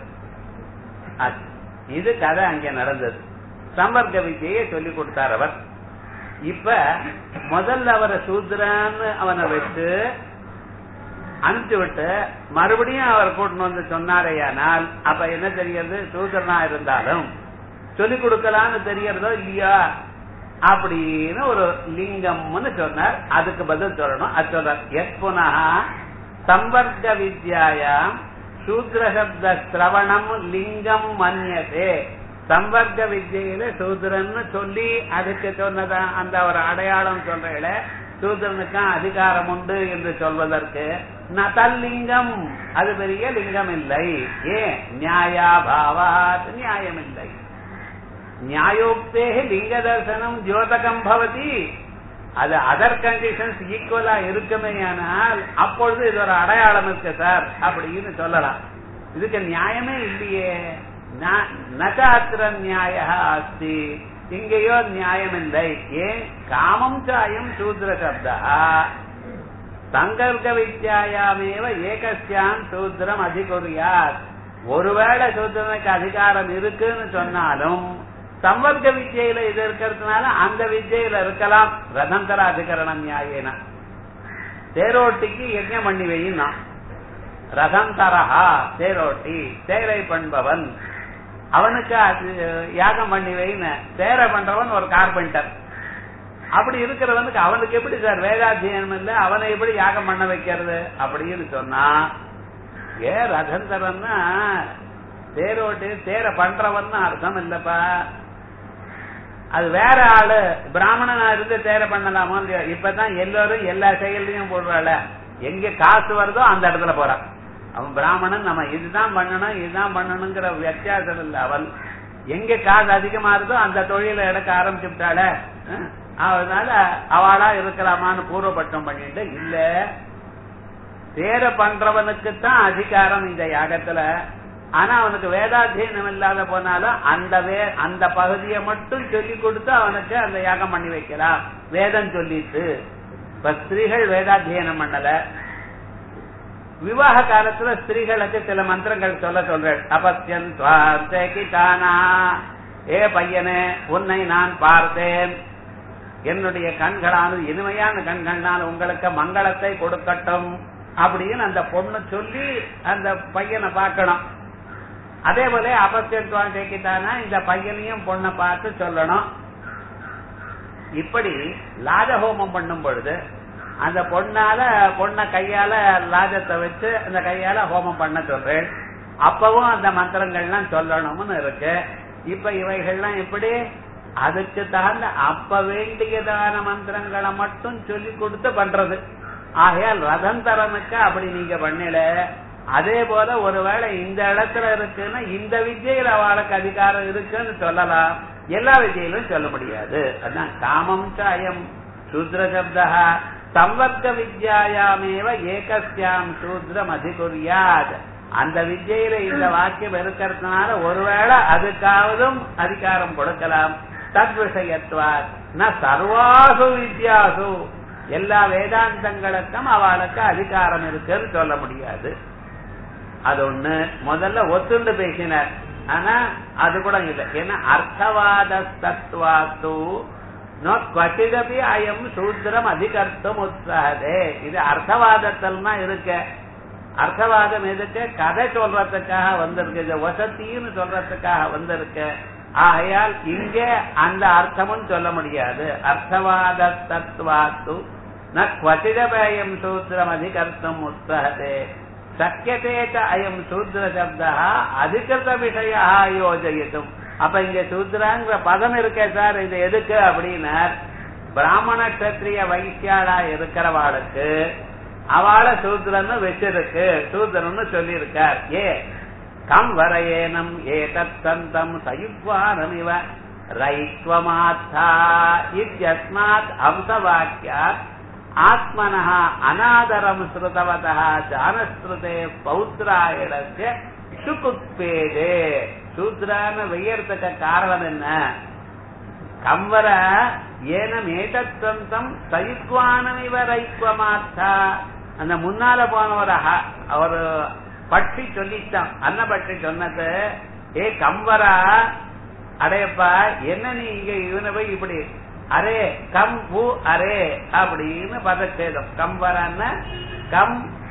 இது கதை அங்க நடந்தது சம்பர்க்க வித்தியை சொல்லி கொடுத்தார் அவர் இப்ப முதல்ல அவரை சூத்ரான்னு அவனை வச்சு அனுப்பிச்சு விட்டு மறுபடியும் அவர் கூட்டின்னு வந்து சொன்னாரேயானால் அப்ப என்ன தெரிகிறது சூத்திரனா இருந்தாலும் சொல்லிக் கொடுக்கலாம்னு தெரியறதோ இல்லையா அப்படின்னு ஒரு லிங்கம்னு சொன்னார் அதுக்கு பதில் சொல்லணும் அது சொல்றார் எஸ் புனः சம்பர்க்க வித்யாயாம் சூத்ரசப்த சிரவணம் லிங்கம் மன்யதே சம்பர்க்க வித்யில சூத்ரன்னு சொல்லி அதுக்கு சொன்னதா அந்த ஒரு அடையாளம் சொல்றேன் சூத்ரனுக்கும் அதிகாரம் உண்டு என்று சொல்வதற்கு நதல்லிங்கம் அது பெரிய லிங்கம் இல்லை ஏன் நியாயாபாவாத் நியாயம் இல்லை நியாயோக்தே லிங்க தர்சனம் ஜோதகம் பவதி அது அதர் கண்டிஷன்ஸ் ஈக்குவலா இருக்குமேயானால் அப்பொழுது இது ஒரு அடையாளம் இருக்கு சார் அப்படின்னு சொல்லலாம் இதுக்கு நியாயமே இல்லையே நச்சாத்திர நியாய அஸ்தி இங்கேயோ நியாயம் இல்லை ஏன் காமம் சாயம் சூத்ர சப்தா சங்கர்க வித்யாயாமேவ ஏகஸ்யாம் சூத்திரம் அதிகுரியார் ஒருவேளை சூத்திரனுக்கு அதிகாரம் இருக்குன்னு சொன்னாலும் சம்பர்க்க வித்யில இது இருக்கிறதுனால அந்த வித்யில இருக்கலாம் ரதந்தர அதிகரணம் நியாயேன தேரோட்டிக்கு யஜ்ஞம் பண்ணி வையினா ரதந்தரஹா தேரோட்டி தேரை பண்பவன் அவனுக்கு அது யாகம் பண்ணி வைன தேர பண்றவன் ஒரு கார்பெண்டர் அப்படி இருக்கிறவனுக்கு அவனுக்கு எப்படி சார் வேதாத்தியனம் இல்ல அவனை எப்படி யாகம் பண்ண வைக்கிறது அப்படின்னு சொன்னா ஏ ரதந்தரன்னா தேரோட்டு தேர பண்றவன் அர்த்தம் இல்லப்பா அது வேற ஆளு பிராமணனா இருந்து தேர பண்ணலாமோ இல்லையோ இப்பதான் எல்லாரும் எல்லா செயல்லையும் போடுறாள் எங்க காசு வருதோ அந்த இடத்துல போறான் அவன் பிராமணன் நம்ம இதுதான் பண்ணணும் இதுதான் பண்ணணுங்கிற வித்தியாசம் இல்லை அவள் எங்க காசு அதிகமா இருந்தோ அந்த தொழில எடுக்க ஆரம்பிச்சுட்டாள அதனால அவளா இருக்கலாமான்னு பூர்வபட்சம் பண்ணிட்டு இல்ல தேர பண்றவனுக்கு தான் அதிகாரம் இந்த யாகத்துல ஆனா அவனுக்கு வேதாத்தியனம் இல்லாத போனாலும் அந்த வே அந்த பகுதியை மட்டும் சொல்லி கொடுத்து அவனுக்கு அந்த யாகம் பண்ணி வைக்கலாம் வேதம் சொல்லிட்டு இப்ப ஸ்திரீகள் வேதாத்தியனம் பண்ணல விவாக காலத்துல ஸ்திரீகளுக்கு சில மந்திரங்கள் சொல்ல சொல்றேன் அபத்தியன் கிட்டானா ஏ பையனே உன்னை நான் பார்த்தேன் என்னுடைய கண்களானது இனிமையான கண்களால் உங்களுக்கு மங்களத்தை கொடுக்கட்டும் அப்படின்னு அந்த பொண்ணு சொல்லி அந்த பையனை பார்க்கணும் அதே போல அபத்தியத்துவம் கேக்கிட்டானா இந்த பையனையும் பொண்ணை பார்த்து சொல்லணும் இப்படி லாஜஹோமம் பண்ணும் பொழுது அந்த பொண்ணால பொண்ண கையால லாஜத்தை வச்சு அந்த கையால ஹோமம் பண்ண சொல்றேன் அப்பவும் அந்த மந்திரங்கள்லாம் சொல்லணும்னு இருக்கு இப்ப இவைகள்லாம் எப்படி அதுக்கு தகுந்த அப்ப வேண்டியதான மந்திரங்களை மட்டும் சொல்லி கொடுத்து பண்றது ஆகையால் ரதந்தரனுக்கு அப்படி நீங்க பண்ணல அதே போல ஒருவேளை இந்த இடத்துல இருக்குன்னா இந்த வித்தியில அவளுக்கு அதிகாரம் இருக்குன்னு சொல்லலாம் எல்லா வித்தியிலும் சொல்ல முடியாது அதான் காமம் சாயம் சூத்ர சப்தா சம்வர்க்க வித்யாயாமேவ ஏகஸ்யாம் சூத்ரம் அதிகுரியாத் அந்த வித்யில இந்த வாக்கியம் இருக்கிறதுனால ஒருவேளை அதுக்காவதும் அதிகாரம் கொடுக்கலாம் தத் விஷயத்துவார் ந சர்வாசு வித்யாசு எல்லா வேதாந்தங்களுக்கும் அவளுக்கு அதிகாரம் இருக்குன்னு சொல்ல முடியாது அது ஒண்ணு முதல்ல ஒத்துண்டு பேசினார் ஆனா அது கூட இல்லை ஏன்னா அர்த்தவாத தத்துவாத்து கொச்சிதபி அயம் சூத்திரம் அதிகர்த்தம் உற்சாகதே இது அர்த்தவாதத்தில் தான் இருக்க அர்த்தவாதம் எதுக்கு கதை சொல்றதுக்காக வந்திருக்கு இது வசத்தின்னு சொல்றதுக்காக வந்திருக்கு ஆகையால் இங்க அந்த அர்த்தமும் சொல்ல முடியாது அர்த்தவாத தத்துவாத்து ந கொச்சிதபயம் சூத்திரம் அதிகர்த்தம் உற்சாகதே சக்கியதே அயம் சூத்திர சப்தா அதிகிருத விஷய யோஜயித்தும் அப்ப இங்க சூத்திராங்கிற பதம் இருக்கே சார் இது எதுக்கு அப்படின்னார் பிராமண கத்திரிய வைசியாளா இருக்கிறவாளுக்கு அவளை சூத்திரன்னு வச்சிருக்கு சூத்திரன்னு சொல்லியிருக்கார் ஏ கம் வரையேனம் ஏதத் சந்தம் சயுக்வானம் இவ ரைத்வமாத்தா இத்யஸ்மாத் அம்சவாக்கியாத் ஆத்மனः அநாதரம் ஸ்ருதவதः ஜானஸ்ருதே பௌத்ராயணस्य சுகுத்பேதே சூத்ரான்னு வெய்யறதுக்கு காரணம் என்ன கம்பர ஏனம் ஏதத்தந்தம் சயுக்வானம் இவ ரைத்வமாத்தா அந்த முன்னால போன ஒரு ஒரு பட்சி சொல்லிட்டான் அன்ன பட்சி சொன்னது ஏ கம்பரா அடையப்பா என்ன நீ இங்க இவனை போய் இப்படி அரே கம் பூ அரே அப்படின்னு பதச்சேதம் கம்பரான கம்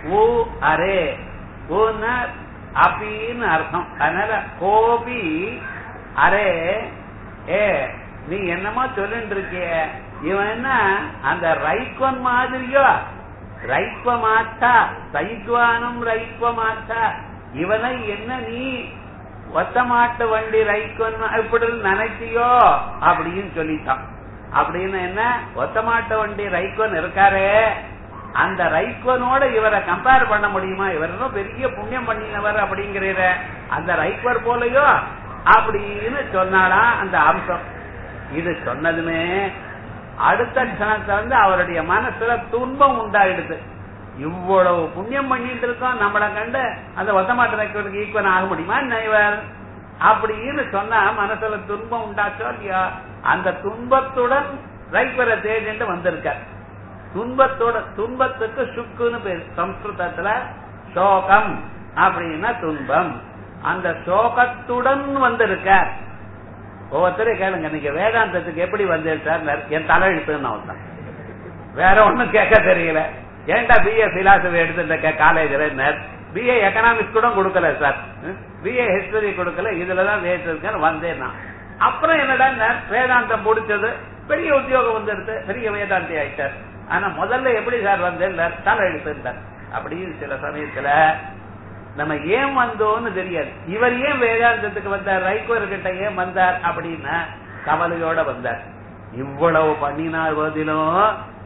ஊ அரே ஊன்னா அபின்னு அர்த்தம் அதனால கோபி அரே ஏ நீ என்னமோ சொல்லிட்டு இருக்கிய இவன் என்ன அந்த ரைக்வன் மாதிரியோ ரைக்வமாச்சா சைத்வானம் ரைக்வமாச்சா இவனை என்ன நீ ஒத்த மாட்டு வண்டி ரைக்வன் இப்படி நினைச்சியோ அப்படின்னு சொல்லிட்டான் அப்படின்னு என்ன ஒத்த மாட்டு வண்டி ரைக்வன் இருக்காரே அந்த ரைக்வனோட இவரை கம்பேர் பண்ண முடியுமா இவர் இன்னும் பெரிய புண்ணியம் பண்ணினவர் அப்படிங்கிற அந்த ரைக்வர் போலயோ அப்படின்னு சொன்னாலாம் அந்த அம்சம் இது சொன்னதுமே அடுத்த கணத்தை வந்து அவருடைய மனசுல துன்பம் உண்டாயிடுது இவ்வளவு புண்ணியம் பண்ணிட்டு இருக்கோம் நம்மளை கண்டு அந்த ஒத்தமாட்ட ரைக்வருக்கு ஈக்குவன் ஆக முடியுமா என்ன இவர் அப்படின்னு சொன்னா மனசுல துன்பம் உண்டாச்சோ இல்லையா அந்த துன்பத்துடன் ரைக்வரை தேடிட்டு வந்திருக்கார் துன்பத்தோட துன்பத்துக்கு சுக்குன்னு பேர் சம்ஸ்கிருதத்துல சோகம் அப்படின்னா துன்பம் அந்த சோகத்துடன் வந்திருக்கார் ஒவ்வொருத்தரையும் கேளுங்க நீங்க வேதாந்தத்துக்கு எப்படி வந்தேன் சார் என் தலையெழுத்துன்னு அவன் வேற ஒண்ணும் கேட்க தெரியல ஏன்டா பிஏ பிலாசபி எடுத்துட்ட காலேஜ்ல பிஏ எக்கனாமிக்ஸ் கூட கொடுக்கல சார் பிஏ ஹிஸ்டரி கொடுக்கல இதுலதான் வேஸ்ட் வந்தேன் நான் அப்புறம் என்னடா வேதாந்தம் முடிச்சது பெரிய உத்தியோகம் வந்துடுது பெரிய வேதாந்தி ஆயிட்டார் ஆனா முதல்ல எப்படி சார் வந்தேன் தலை எழுத்துட்டார் அப்படின்னு சில சமயத்துல நம்ம ஏன் வந்தோம்னு தெரியாது இவர் ஏன் வேதாந்தத்துக்கு வந்தார் ரைக்கோர் கிட்ட ஏன் வந்தார் அப்படின்னா கவலையோட வந்தார் இவ்வளவு பண்ணினார் போதிலும்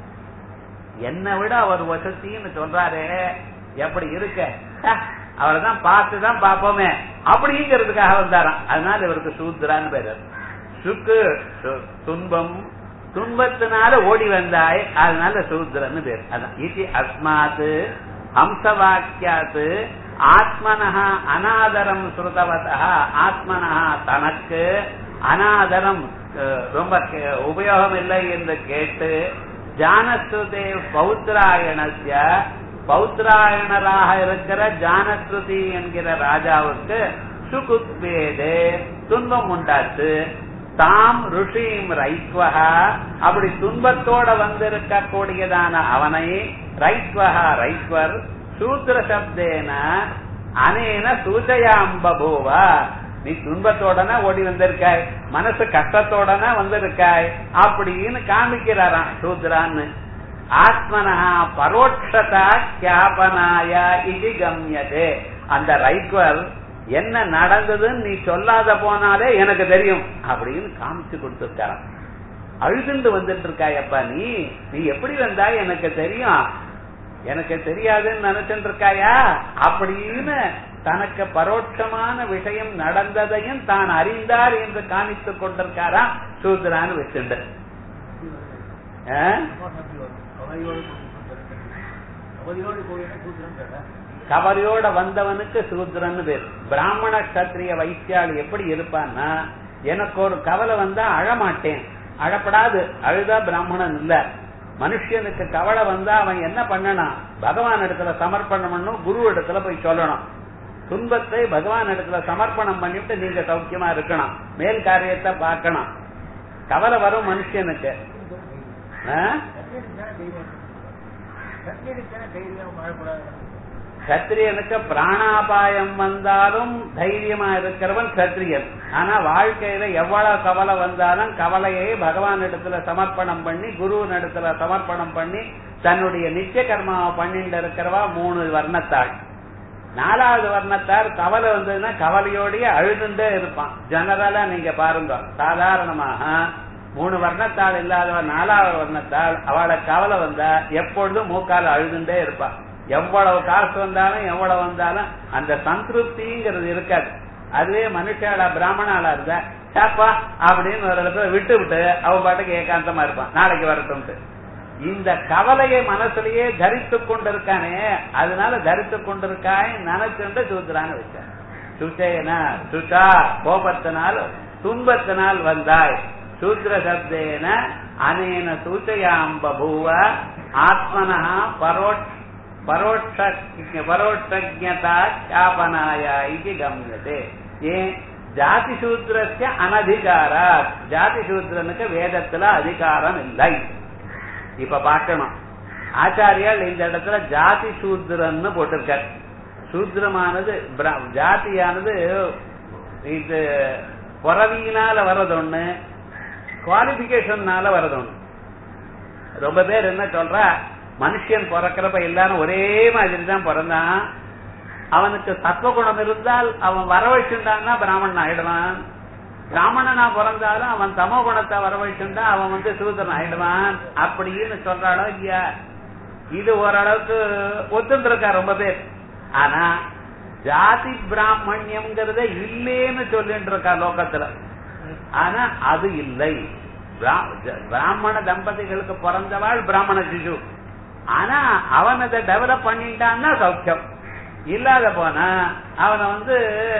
என்னை விட அவர் வசத்தின்னு சொல்றாரு எப்படி இருக்க அவரை தான் பார்த்து தான் பார்ப்போமே அப்படிங்கிறதுக்காக வந்தாராம் அதனால இவருக்கு சூத்ரான்னு பேரு சுக்கு துன்பம் துன்பத்தினால ஓடி வந்தாய் அதனால சூத்ரன்னு பேர் அதான் இது அஸ்மாத்து ஹம்சவாக்கியாத்து ஆத்மனஹ அனாதரம் ஸ்ருதவதா ஆத்மனஹ தனக்கு அனாதரம் ரொம்ப உபயோகம் இல்லை என்று கேட்டு ஜானஸ்ருதே பௌத்ராயணஸ்ய பௌத்ராயணராக இருக்கிற ஜானஸ்ருதி என்கிற ராஜாவுக்கு சுகுத்வேதே துன்பம் உண்டாச்சு தாம் ருஷிம் ரைத்வகா அப்படி துன்பத்தோட வந்திருக்க கூடியதான அவனை ரைத்வகா ரைத்வர் சூத்திர சப்தேன அனேன சூச்சயாம்பூவா நீ துன்பத்தோடனா ஓடி வந்திருக்காய் மனசு கஷ்டத்தோடனா வந்திருக்காய் அப்படின்னு காமிக்கிறாராம் சூத்ரான்னு ஆத்மனஹா பரோட்சதா கியாபனாய இது கம்யதே அந்த ரைட்வர் என்ன நடந்ததுன்னு நீ சொல்லாத போனாலே எனக்கு தெரியும் அப்படின்னு காமிச்சு கொடுத்துருக்காராம் அழுதுண்டு வந்துட்டு இருக்காயப்பா நீ நீ எப்படி வந்தாய் எனக்கு தெரியும் எனக்கு தெரியாதுன்னு நினைச்சுட்டு இருக்காயா அப்படின்னு தனக்கு பரோட்சமான விஷயம் நடந்ததையும் தான் அறிந்தார் என்று காமித்துக் கொண்டிருக்காராம் சூத்ரான்னு வச்சுண்டு கவலையோட வந்தவனுக்கு சூத்ரன்னு பேர் பிராமண கத்திரிய வைத்தியாள் எப்படி இருப்பான்னா எனக்கு ஒரு கவலை வந்தா அழமாட்டேன் அழப்படாது அழுதா பிராமணன் இல்ல மனுஷனுக்கு கவலை வந்தா அவன் என்ன பண்ணணும் பகவான் இடத்துல சமர்ப்பணம் பண்ணணும் குரு இடத்துல போய் சொல்லணும் துன்பத்தை பகவான் இடத்துல சமர்ப்பணம் பண்ணிட்டு நீங்க சௌக்கியமா இருக்கணும் மேல் காரியத்தை பார்க்கணும் கவலை வரும் மனுஷனுக்கு கத்திரியனுக்கு பிராணாபாயம் வந்தாலும் தைரியமா இருக்கிறவன் கத்திரியன் ஆனா வாழ்க்கையில எவ்வளவு கவலை வந்தாலும் கவலையை பகவான் இடத்துல சமர்ப்பணம் பண்ணி குருவின் இடத்துல சமர்ப்பணம் பண்ணி தன்னுடைய நித்திய கர்மாவை பண்ணிட்டு இருக்கிறவா மூணு வர்ணத்தாள் நாலாவது வர்ணத்தார் கவலை வந்ததுன்னா கவலையோடய அழுதுண்டே இருப்பான் ஜெனரலா நீங்க பாருங்க சாதாரணமாக மூணு வர்ணத்தாள் இல்லாதவன் நாலாவது வர்ணத்தாள் அவளை கவலை வந்தா எப்பொழுதும் மூக்கால அழுதுண்டே இருப்பான் எவ்வளவு காசு வந்தாலும் எவ்வளவு வந்தாலும் அந்த சந்திருப்திங்கிறது இருக்காது அதுவே மனுஷாளா பிராமணாளா இருந்தா சாப்பா அப்படின்னு ஒரு இடத்துல விட்டு விட்டு அவன் பாட்டுக்கு ஏகாந்தமா இருப்பான் நாளைக்கு வரட்டும்ட்டு இந்த கவலையை மனசுலயே தரித்து கொண்டிருக்கானே அதனால தரித்து கொண்டிருக்காய் நினைச்சுட்டு சூத்திரான்னு வச்சான் சுச்சேனா சுச்சா கோபத்தினால் துன்பத்தினால் வந்தாய் சூத்திர சப்தேன அனேன சூச்சயாம் பபூவ ஆத்மனா பரோட்ச பரோட்ச பரோட்சஜதா சாபனாய இது கம்யதே ஏன் ஜாதி சூத்திரஸ்ய அனதிகாரா ஜாதி சூத்திரனுக்கு வேதத்துல அதிகாரம் இல்லை இப்ப பார்க்கணும் ஆச்சாரியால் இந்த இடத்துல ஜாதி சூத்திரன்னு போட்டிருக்கார் சூத்திரமானது பிர- ஜாதியானது இது பிறவியினால வர்றது ஒண்ணு குவாலிபிகேஷன்னால வர்றது ஒண்ணு ரொம்ப பேர் என்ன சொல்றா மனுஷன் பிறக்கிறப்ப எல்லாரும் ஒரே மாதிரி தான் பிறந்தான் அவனுக்கு சத்வகுணம் இருந்தால் அவன் வரவழைச்சுட்டான்னா பிராமணன் ஆயிடுவான் பிராமணனா பிறந்தாலும் அவன் தமோ குணத்தை வரவழைச்சுட்டா அவன் வந்து சூத்திரன் ஆயிடுவான் அப்படின்னு சொல்றாளோ இல்லையா இது ஓரளவுக்கு ஒத்துட்டு இருக்கா ரொம்ப பேர் ஆனா ஜாதி பிராமணியம்ங்கிறத இல்லேன்னு சொல்லிட்டு இருக்கா லோகத்துல ஆனா அது இல்லை பிரா- ஜ- பிராமண தம்பதிகளுக்கு பிறந்தவாள் பிராமண சிசு ஆனா அவன் அதை டெவலப் பண்ணிட்டான்னா சௌக்கியம் இல்லாத போனா அவனை வந்து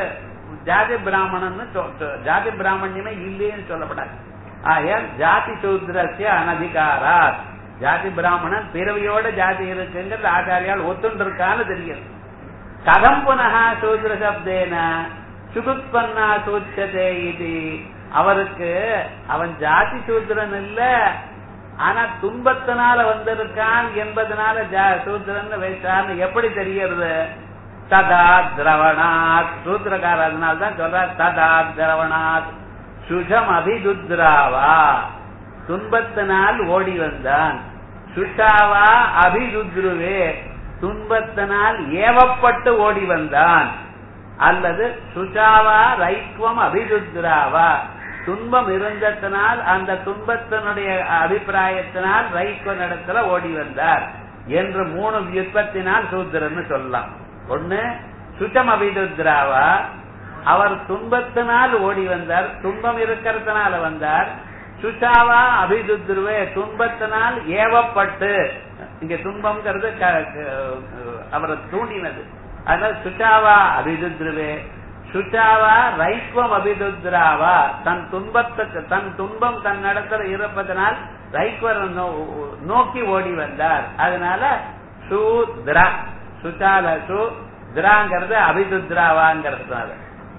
ஜாதி பிராமணன்னு சொ- சொ- ஜாதி பிராமணியமே இல்லைன்னு சொல்லப்படாது ஆகையால் ஜாதி சூத்ரஸ்ய அனதிகாரா ஜாதி பிராமணன் பிறவியோட ஜாதி இருக்குங்கிறது ஆச்சாரியால் ஒத்துண்டு இருக்கான்னு தெரியுது கதம் புனக சூத்ர சப்தேன சுகுத்பன்னா சூச்சதே இது அவருக்கு அவன் ஜாதி சூத்திரன் இல்ல ஆனா துன்பத்தினால வந்திருக்கான் என்பதனால ஜா- சூத்திரன் வைத்தான்னு எப்படி தெரியறது ததா திரவணாத் சூத்திரக்கார அதனால தான் சொல்றார் ததா திரவணாத் சுஷம் அபிதுத்ராவா துன்பத்தினால் ஓடி வந்தான் சுஷாவா அபிதுத்ருவே துன்பத்தினால் ஏவப்பட்டு ஓடி வந்தான் அல்லது சுஷாவா ரைக்வம் அபிதுத்ராவா துன்பம் இருந்ததனால் அந்த துன்பத்தினுடைய அபிப்பிராயத்தினால் ரைக்வ இடத்துல ஓடி வந்தார் என்று மூணு வியுற்பத்தினால் சூத்திரன்னு சொல்லலாம் ஒண்ணு சுஷம் அபிதுத்ராவா அவர் துன்பத்தினால் ஓடி வந்தார் துன்பம் இருக்கிறதுனால வந்தார் சுஷாவா அபிதுத்ருவே துன்பத்தினால் ஏவப்பட்டு இங்க துன்பம்ங்கிறது க- க- அவரை தூண்டினது அதனால சுஷாவா அபிதுத்ருவே சுஷாவா ரைக்வம் அபிதுத்ராவா தன் துன்பத்துக்கு தன் துன்பம் தன் இடத்துல இருப்பதனால் ரைக்வர் நோ- நோக்கி ஓடி வந்தார் அதனால சுத்ரா சுஷால சு திராங்கிறது அபிதுத்ராவாங்கிறதுனால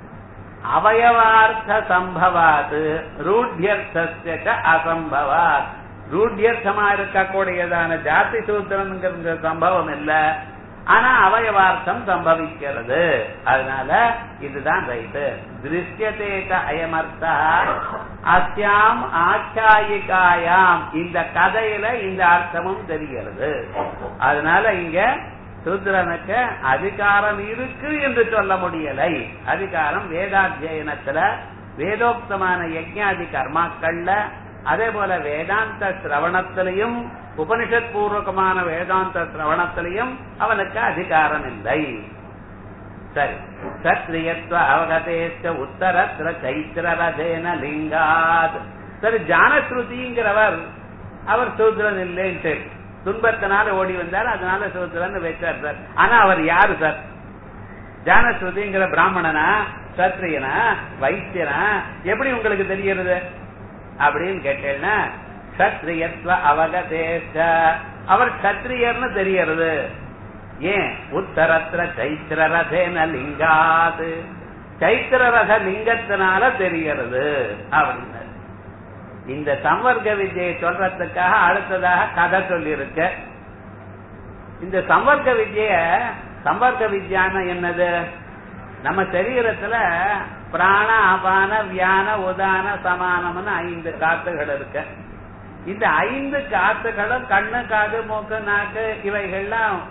அவயவார்த்த சம்பவாத் ரூட்யர்த்த அசம்பவாத் ரூட்யர்த்தமா இருக்கக்கூடியதான ஜாதி சூத்திரங்கிற சம்பவம் இல்ல ஆனா அவயவார்த்தம் சம்பவிக்கிறது அதனால இதுதான் ரைட்டு திருஷ்யதேக அயமர்த்தா அஸ்யாம் ஆச்சாயிகாயாம் இந்த கதையில இந்த அர்த்தமும் தெரிகிறது அதனால இங்க சூத்திரனுக்கு அதிகாரம் இருக்கு என்று சொல்ல முடியலை அதிகாரம் வேதாத்தியனத்துல வேதோக்தமான யஜ்ஞாதி கர்மாக்கள்ல அதே போல வேதாந்த சிரவணத்திலையும் உபனிஷத் பூர்வகமான வேதாந்த சிரவணத்திலையும் அவனுக்கு அதிகாரம் இல்லை சரி சத்ரியத்வ அவகதேச்ச உத்தரத்திர சைத்திரரதேன லிங்காத் சரி ஜானஸ்ருதிங்கிறவர் அவர் சூத்திரன் இல்லைன்னு சரி துன்பத்தினால ஓடி வந்தார் அதனால சூத்திரன் வச்சார் சார் ஆனா அவர் யாரு சார் ஜானஸ்ருதிங்கிற பிராமணனா சத்ரியனா வைத்தியனா எப்படி உங்களுக்கு தெரிகிறது அப்படின்னு கேட்டேன்னா சத்ரியத்வ அவகதேச்ச அவர் சத்ரியர்னு தெரியறது ஏன் உத்தரத்திர சைத்திர ரதேன லிங்காது சைத்திர ரத லிங்கத்தினால தெரிகிறது அப்படின்னாரு இந்த சம்வர்க்க வித்யை சொல்றதுக்காக அடுத்ததாக கதை சொல்லியிருக்க இந்த சம்வர்க்க வித்ய சம்பர்க்க வித்யான என்னது நம்ம சரீரத்துல பிராண அபான வியான உதான சமானம்னு ஐந்து காத்துகள் இருக்கு இந்த ஐந்து காத்துகளும் கண்ணு காது மூக்கு நாக்கு இவைகள்லாம்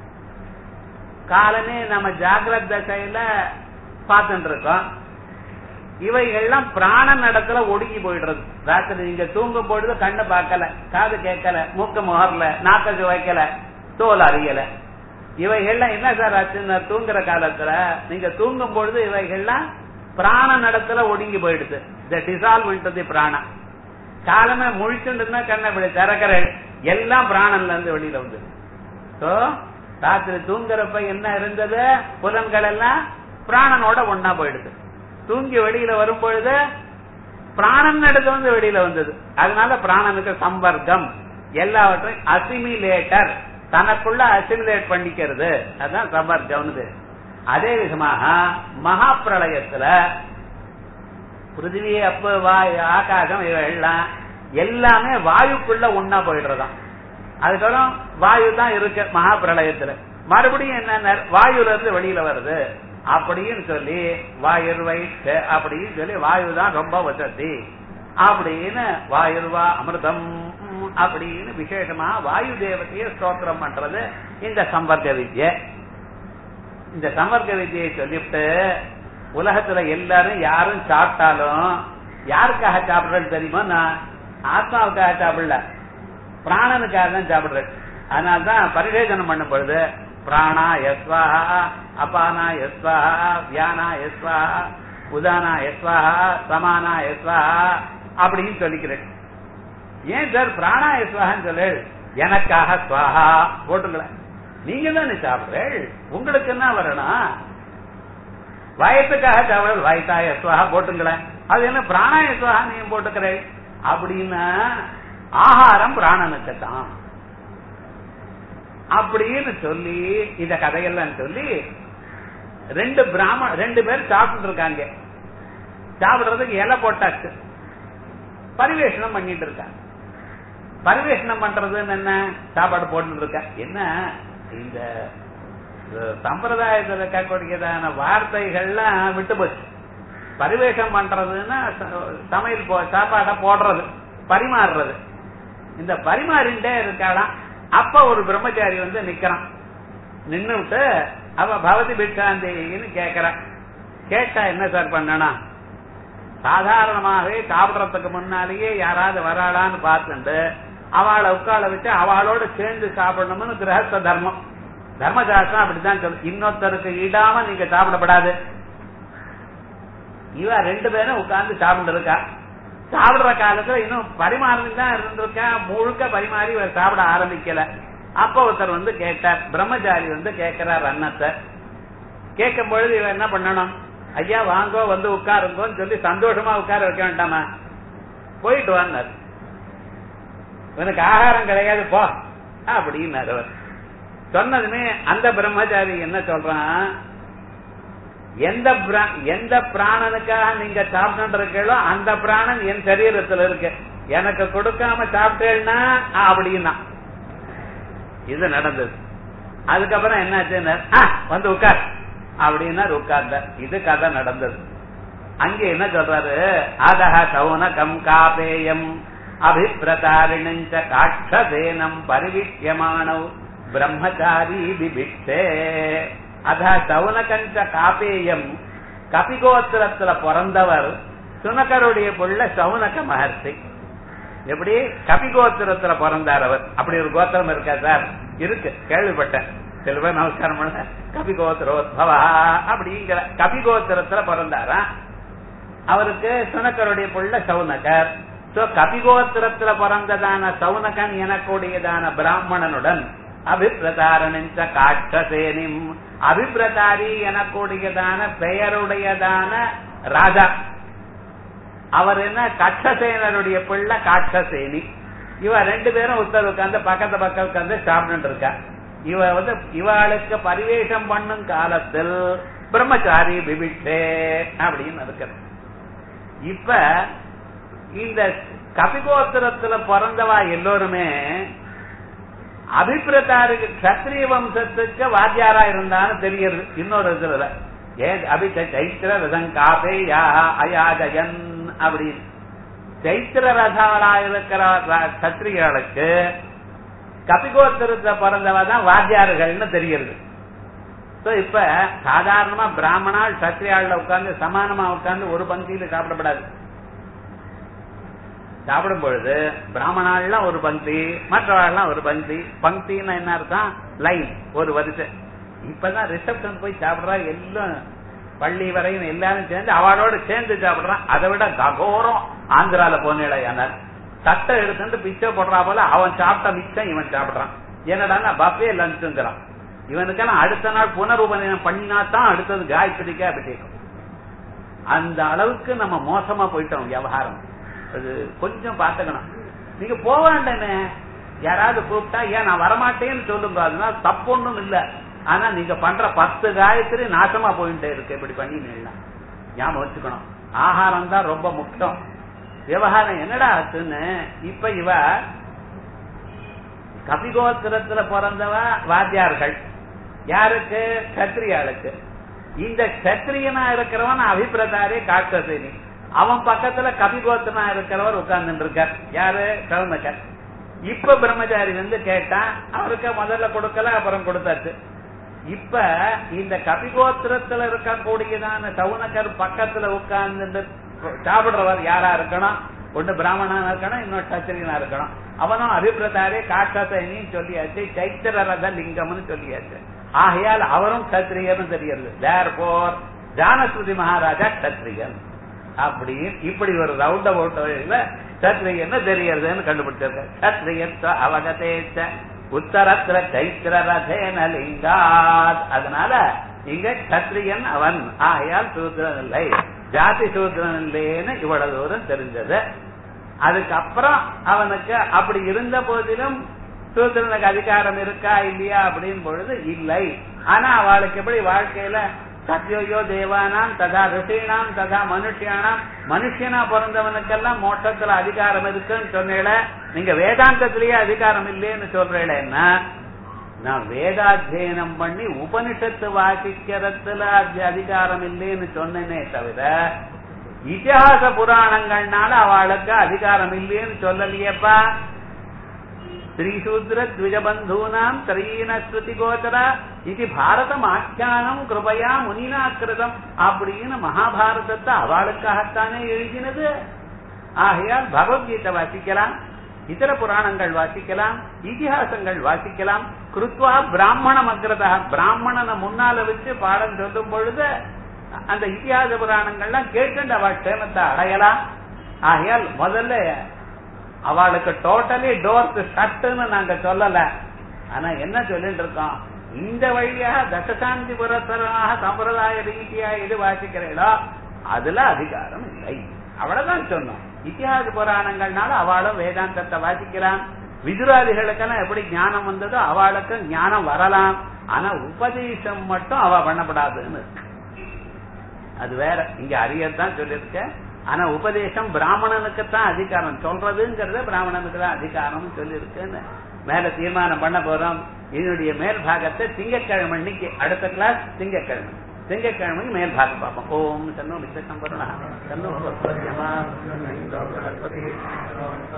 காலமே நம்ம ஜாகிரத் தசையில பார்த்துட்டு இருக்கோம் இவைகள்லாம் பிராணன் இடத்துல ஒடுங்கி போயிடுறது ராத்திரி நீங்க தூங்கும் பொழுது கண்ணு பார்க்கல காது கேட்கல மூக்கு முகர்ல நாக்கு வைக்கல தோல் அறியல இவைகள்லாம் என்ன சார் ஆச்சுன்னு தூங்குற காலத்துல நீங்க தூங்கும் பொழுது இவைகள்லாம் பிராணன் இடத்துல ஒடுங்கி போயிடுது இந்த டிசால்வ் தி பிராணம் காலமே முழிச்சுட்டு கண்ணை இப்படி திறக்கிற எல்லாம் பிராணன்ல இருந்து வெளியில வந்து சோ ராத்திரி தூங்குறப்ப என்ன இருந்தது புலன்கள் எல்லாம் பிராணனோட ஒன்னா போயிடுது தூங்கி வெளியில வரும் பொழுது பிராணன் இடத்துல வந்து வெளியில வந்தது அதனால பிராணனுக்கு சம்பர்க்கம் எல்லாவற்றையும் அசிமிலேட்டர் தனக்குள்ள அசிமிலேட் பண்ணிக்கிறது அதுதான் சம்பர்க்கம்னு அதே விதமாக மகா பிரளயத்துல பிருத்திவி அப்ப வாயு ஆகாசம் இவையெல்லாம் எல்லாமே வாயுக்குள்ள ஒன்னா போயிடுறதாம் அதுக்கப்புறம் வாயு தான் இருக்கு மகா பிரளயத்துல மறுபடியும் என்ன வாயுல இருந்து வெளியில வருது அப்படின்னு சொல்லி வாயுர் வைத்து அப்படின்னு சொல்லி வாயு தான் ரொம்ப வசதி அப்படின்னு வாயுர்வா அமிர்தம் அப்படின்னு விசேஷமா வாயு தேவதைய ஸ்தோத்திரம் பண்றது இந்த சம்பர்க்க வித்யை இந்த சம்பர்க்க வித்தியை சொல்லிவிட்டு உலகத்துல எல்லாரும் யாரும் சாப்பிட்டாலும் யாருக்காக சாப்பிடுறது தெரியுமா நான் ஆத்மாவுக்காக சாப்பிடல பிராணனுக்காக தான் சாப்பிடுறேன் அதனால்தான் பரிவேதனம் பண்ணும் பொழுது பிராணா எஸ்வாஹா அபானா எஸ்வாஹா வியானா எஸ்வாஹா உதானா எஸ்வாஹா சமானா எஸ்வாஹா அப்படின்னு சொல்லிக்கிறேன் ஏன் சார் பிராணா எஸ்வாஹான்னு சொல்லு எனக்காக ஸ்வாஹா போட்டுங்களேன் நீங்க தானே சாப்பிடுறேன் உங்களுக்கு என்ன வரணும் வயத்துக்காக சாப்பிட வயத்தாய சுவாகா போட்டுங்களேன் அது என்ன பிராணாய சுவாகா நீங்க போட்டுக்கிறேன் அப்படின்னா ஆகாரம் பிராணனுக்கு தான் அப்படின்னு சொல்லி இந்த கதையெல்லாம் சொல்லி ரெண்டு பிராம ரெண்டு பேர் சாப்பிட்டு இருக்காங்க சாப்பிடுறதுக்கு இலை போட்டாச்சு பரிவேஷனம் பண்ணிட்டு இருக்காங்க பரிவேஷனம் பண்றதுன்னு என்ன சாப்பாடு போட்டு இருக்க என்ன இந்த சம்பிரதாயத்தில் இருக்கக்கூடியதான வார்த்தைகள்லாம் விட்டு போச்சு பரிவேஷம் பண்றதுன்னா சமையல் போ சாப்பாடை போடுறது பரிமாறுறது இந்த பரிமாறிண்டே இருக்காளாம் அப்ப ஒரு பிரம்மச்சாரி வந்து நிக்கிறான் நின்னுட்டு அவ பவதி பிட்சாந்தின்னு கேக்குறான் கேட்டா என்ன சார் பண்ணனா சாதாரணமாகவே சாப்பிடறதுக்கு முன்னாலேயே யாராவது வராளான்னு பார்த்துட்டு அவளை உட்கார வச்சு அவளோட சேர்ந்து சாப்பிடணும்னு கிரகஸ்த தர்மம் தர்மசாஸ்திரம் அப்படித்தான் சொல்லு இன்னொருத்தருக்கு இடாம நீங்க சாப்பிடப்படாது இவ ரெண்டு பேரும் உட்கார்ந்து சாப்பிட்டு இருக்கா சாப்பிடுற காலத்துல இன்னும் பரிமாறி தான் இருந்திருக்கா முழுக்க பரிமாறி இவர் சாப்பிட ஆரம்பிக்கல அப்ப ஒருத்தர் வந்து கேட்டார் பிரம்மச்சாரி வந்து கேட்கிறார் அன்னத்தை கேட்கும் பொழுது இவன் என்ன பண்ணணும் ஐயா வாங்கோ வந்து உட்காருங்கோன்னு சொல்லி சந்தோஷமா உட்கார வைக்க வேண்டாமா போயிட்டு வான்னார் இவனுக்கு ஆகாரம் கிடையாது போ அப்படின்னாரு அவர் சொன்னதுமே அந்த பிரம்மச்சாரி என்ன சொல்றான் எந்த எந்த பிராணனுக்காக நீங்க சாப்பிட்டு அந்த பிராணன் என் சரீரத்தில் இருக்கு எனக்கு கொடுக்காம சாப்பிட்டேன்னா அப்படின்னா இது நடந்தது அதுக்கப்புறம் என்னாச்சுன்னு வந்து உட்கார் அப்படின்னா உட்கார்ந்த இது கதை நடந்தது அங்க என்ன சொல்றாரு அதஹ சௌனகம் காபேயம் அபிப்பிரதாரிணஞ்ச காட்சசேனம் பரிவிஷ்யமானவ் பிரம்மச்சாரி பிபிக்ஷே அத சவுனகஞ்ச காப்பேயம் கபிகோத்திரத்துல பிறந்தவர் சுனகருடைய புள்ள சவுனக மகர்ஷி எப்படி கபிகோத்திரத்துல பிறந்தார் அவர் அப்படி ஒரு கோத்திரம் இருக்கா சார் இருக்கு கேள்விப்பட்டேன் சில பேர் நமஸ்காரம் பண்ண கபிகோத்திரோத்பவா அப்படிங்கிற கபிகோத்திரத்துல பிறந்தாரா அவருக்கு சுனக்கருடைய புள்ள சவுனகர் சோ கபிகோத்திரத்துல பிறந்ததான சவுனகன் எனக்கூடியதான பிராமணனுடன் அபிப்பிரதாரணிச்ச காட்சசேனிம் அபிப்பிரதாரி எனக்கூடியதான பெயருடையதான ராஜா அவர் என்ன கட்சசேனருடைய பிள்ளை காட்சசேனி இவ ரெண்டு பேரும் உத்தர் உட்கார்ந்து பக்கத்து பக்கம் உட்கார்ந்து சாப்பிட்டு இருக்கா இவ வந்து இவளுக்கு பரிவேஷம் பண்ணும் காலத்தில் பிரம்மச்சாரி பிபிட்டே அப்படின்னு இருக்கிறது இப்ப இந்த கபிகோத்திரத்துல பிறந்தவா எல்லோருமே அபிப்பிரதாருக்கு கத்திரிய வம்சத்துக்கு வாத்தியாரா இருந்தான்னு தெரியுது இன்னொரு இதுல ஏன் அபிச்ச சைத்திர ரதம் காபே யா அயாஜயன் அப்படின்னு சைத்திர ரதாளா இருக்கிற கத்திரிகளுக்கு கபிகோத்திரத்துல பிறந்தவ தான் வாத்தியார்கள்னு தெரியுது இப்ப சாதாரணமா பிராமணால் சத்திரியாள்ல உட்கார்ந்து சமானமா உட்கார்ந்து ஒரு பங்கியில சாப்பிடப்படாது சாப்பிடும் பொழுது பிராமணாலாம் ஒரு பங்கி மற்றவாள்லாம் ஒரு பங்கி பங்கின்னு என்ன அர்த்தம் லைன் ஒரு வரிசை இப்பதான் ரிசப்ஷன் போய் சாப்பிடுறா எல்லாம் பள்ளி வரையும் எல்லாரும் சேர்ந்து அவளோட சேர்ந்து சாப்பிடுறான் அதை விட ககோரம் ஆந்திரால போனேடையான தட்டை எடுத்துட்டு பிச்சை போடுறா போல அவன் சாப்பிட்ட மிச்சம் இவன் சாப்பிடுறான் என்னடா பஃபே லஞ்சுங்கிறான் இவனுக்கெல்லாம் அடுத்த நாள் புனருபநயனம் பண்ணினா தான் அடுத்தது காயத்ரிக்கே அபிஷேகம் அந்த அளவுக்கு நம்ம மோசமா போயிட்டோம் விவகாரம் அது கொஞ்சம் பாத்துக்கணும் நீங்க போக வேண்டேனே யாராவது கூப்பிட்டா ஏன் நான் வரமாட்டேன்னு சொல்லுங்க அதனால தப்பு ஒண்ணும் இல்ல ஆனா நீங்க பண்ற பத்து காயத்ரி நாசமா போயிட்டே இருக்கு இப்படி பண்ணினீங்கன்னா ஞாபகம் வச்சுக்கணும் ஆகாரம் தான் ரொம்ப முக்கியம் விவகாரம் என்னடா ஆச்சுன்னு இப்ப இவ கபிகோத்திரத்துல பிறந்தவ வாத்தியார்கள் யாருக்கு கத்திரியாளுக்கு இந்த கத்திரியனா இருக்கிறவன் அபிப்பிரதாரே காக்கசேனி அவன் பக்கத்துல கபிகோத்தனா இருக்கிறவர் உட்கார்ந்து இருக்கார் யாரு கவுனக்கர் இப்ப பிரம்மச்சாரி வந்து கேட்டான் அவருக்கு முதல்ல கொடுக்கல அப்புறம் கொடுத்தாச்சு இப்ப இந்த கபிகோத்திரத்துல இருக்கக்கூடியதான சவுனக்கர் பக்கத்துல உட்கார்ந்து சாப்பிடுறவர் யாரா இருக்கணும் ஒண்ணு பிராமணனா இருக்கணும் இன்னொரு சத்திரியனா இருக்கணும் அவனும் அபிப்பிரதாரே காக்கசேனின்னு சொல்லியாச்சு சைத்திர ரத லிங்கம்னு சொல்லியாச்சு ஆகையால் அவரும் கத்திரியர்னு தெரியுது தேர் போர் ஜானஸ்ருதி மகாராஜா கத்திரியன் அப்படி இப்படி ஒரு ரவுண்ட் அபவுட் வழியில சத்ரியன்னு தெரியறதுன்னு கண்டுபிடிச்சிருக்க சத்ரியன் அவகதேச்ச உத்தரத்திர கைத்திர ரதேன லிங்காத் அதனால இங்க கத்திரியன் அவன் ஆகையால் சூத்திரன் இல்லை ஜாதி சூத்திரன் இல்லைன்னு இவ்வளவு தூரம் தெரிஞ்சது அதுக்கப்புறம் அவனுக்கு அப்படி இருந்த போதிலும் சூத்திரனுக்கு அதிகாரம் இருக்கா இல்லையா அப்படின்னு பொழுது இல்லை ஆனா அவளுக்கு எப்படி வாழ்க்கையில சத்யோயோ தேவானாம் ததா ரிஷீனாம் ததா மனுஷியானாம் மனுஷனா பிறந்தவனுக்கெல்லாம் மோட்டத்துல அதிகாரம் இருக்குன்னு சொன்னேல நீங்க வேதாந்தத்திலேயே அதிகாரம் இல்லைன்னு சொல்றேன்னா நான் வேதாத்தியனம் பண்ணி உபனிஷத்து வாசிக்கிறதுல அதிகாரம் இல்லைன்னு சொன்னேனே தவிர இதிகாச புராணங்கள்னால அவளுக்கு அதிகாரம் இல்லைன்னு சொல்லலையேப்பா ஸ்ரீசூத்ர த்விஜபந்தூனாம் திரீன ஸ்ருதி கோச்சரா இது பாரதம் ஆக்கியானம் கிருபையா முனினா கிருதம் அப்படின்னு மகாபாரதத்தை அவளுக்காகத்தானே எழுதினது ஆகையால் பகவத்கீதை வாசிக்கலாம் இதர புராணங்கள் வாசிக்கலாம் இதிகாசங்கள் வாசிக்கலாம் கிருத்வா பிராமணம் அக்ரதா பிராமணனை முன்னால வச்சு பாடம் சொல்லும் பொழுது அந்த இதிகாச புராணங்கள்லாம் கேட்டு அவள் சேமத்தை அடையலாம் ஆகையால் முதல்ல அவளுக்கு டோட்டலி டோர்ஸ் ஷட்டுன்னு நாங்க சொல்லல ஆனா என்ன சொல்லிட்டு இருக்கோம் இந்த வழியாக தசசாந்தி புரத்தரமாக சம்பிரதாய ரீதியா எது வாசிக்கிறீங்களோ அதுல அதிகாரம் இல்லை அவ்வளவுதான் சொன்னோம் இத்தியாச புராணங்கள்னால அவளும் வேதாந்தத்தை வாசிக்கலாம் விதுராதிகளுக்கெல்லாம் எப்படி ஞானம் வந்ததோ அவளுக்கு ஞானம் வரலாம் ஆனா உபதேசம் மட்டும் அவ பண்ணப்படாதுன்னு அது வேற இங்க அரியதான் சொல்லியிருக்கேன் ஆனா உபதேசம் பிராமணனுக்கு தான் அதிகாரம் சொல்றதுங்கிறத பிராமணனுக்கு தான் அதிகாரம் சொல்லியிருக்குன்னு மேல தீர்மானம் பண்ண போறோம் இதனுடைய மேல் பாகத்தை திங்கக்கிழமை அன்னைக்கு அடுத்த கிளாஸ் திங்கக்கிழமை திங்கக்கிழமைக்கு மேல் பாகம் பார்ப்போம் ஓம் சன்னோ மித்த சம்பரணா சன்னோ